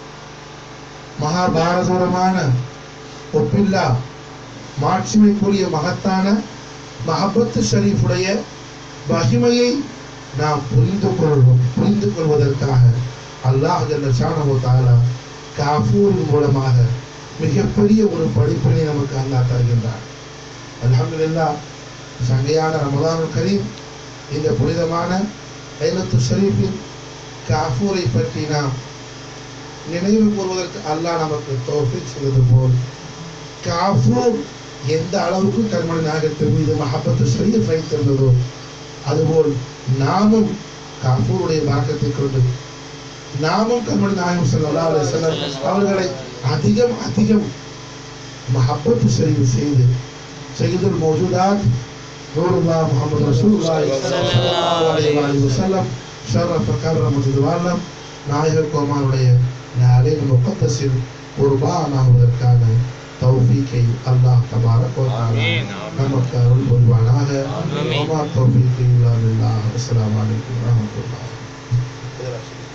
[SPEAKER 1] மகாபாரதூரமான ஒப்பில்லா மாட்சிமைக்குரிய மகத்தான மஹபத்து ஷரீஃபுடைய மகிமையை நாம் புரிந்து கொள்வோம் புரிந்து கொள்வதற்காக அல்லாஹ் ஜல்ல ஷானஹு தஆலா காஃபூரின் மூலமாக மிகப்பெரிய ஒரு படிப்பினை நமக்கு அல்லாஹ் தருகின்றார் அல்ஹம்துலில்லாஹ் சங்கையான ரமதானுல் கரீம் இந்த புனிதமான லைலத்து ஷரீஃபில் காஃபூரை பற்றி நாம் நினைவு கூறுவதற்கு அல்லாஹ் நமக்கு தௌஃபீக் செய்தது போல் காஃபூர் எந்த அளவுக்கு கண்மணி நாயகத்தின் மீது மஹபத்து ஷரீஃப் வைத்திருந்ததோ அதுபோல் நாமும் காஃபூருடைய வழக்கத்தை கொண்டு நாமும் கண்மணி நாயகம் ஸல்லல்லாஹு அலைஹி வஸல்லம் அவர்களை அதிகம் அதிகம் மஹபத்து ஷரீஃப் செய்து சையதுல் மௌஜூதாத் நூருல்லாஹ் முஹம்மது ரசூலுல்லாஹி ஸல்லல்லாஹு அலைஹி வஸல்லம் ஷரஃப கர்ரம வாலம் நாயகர் கோமானுடைய நாளில் முகத்தஸில் குர்பானாவதற்கான தௌஃபீக்கை அல்லாஹ் தபாரக் வ தஆலா
[SPEAKER 2] ஆமீன்.
[SPEAKER 1] நமக்கு அருள் புரிவானாக
[SPEAKER 2] ஆமீன்.
[SPEAKER 1] வமா தௌஃபீக்கு இல்லா பில்லாஹ் அஸ்ஸலாமு அலைக்கும் வரஹ்மத்துல்லாஹி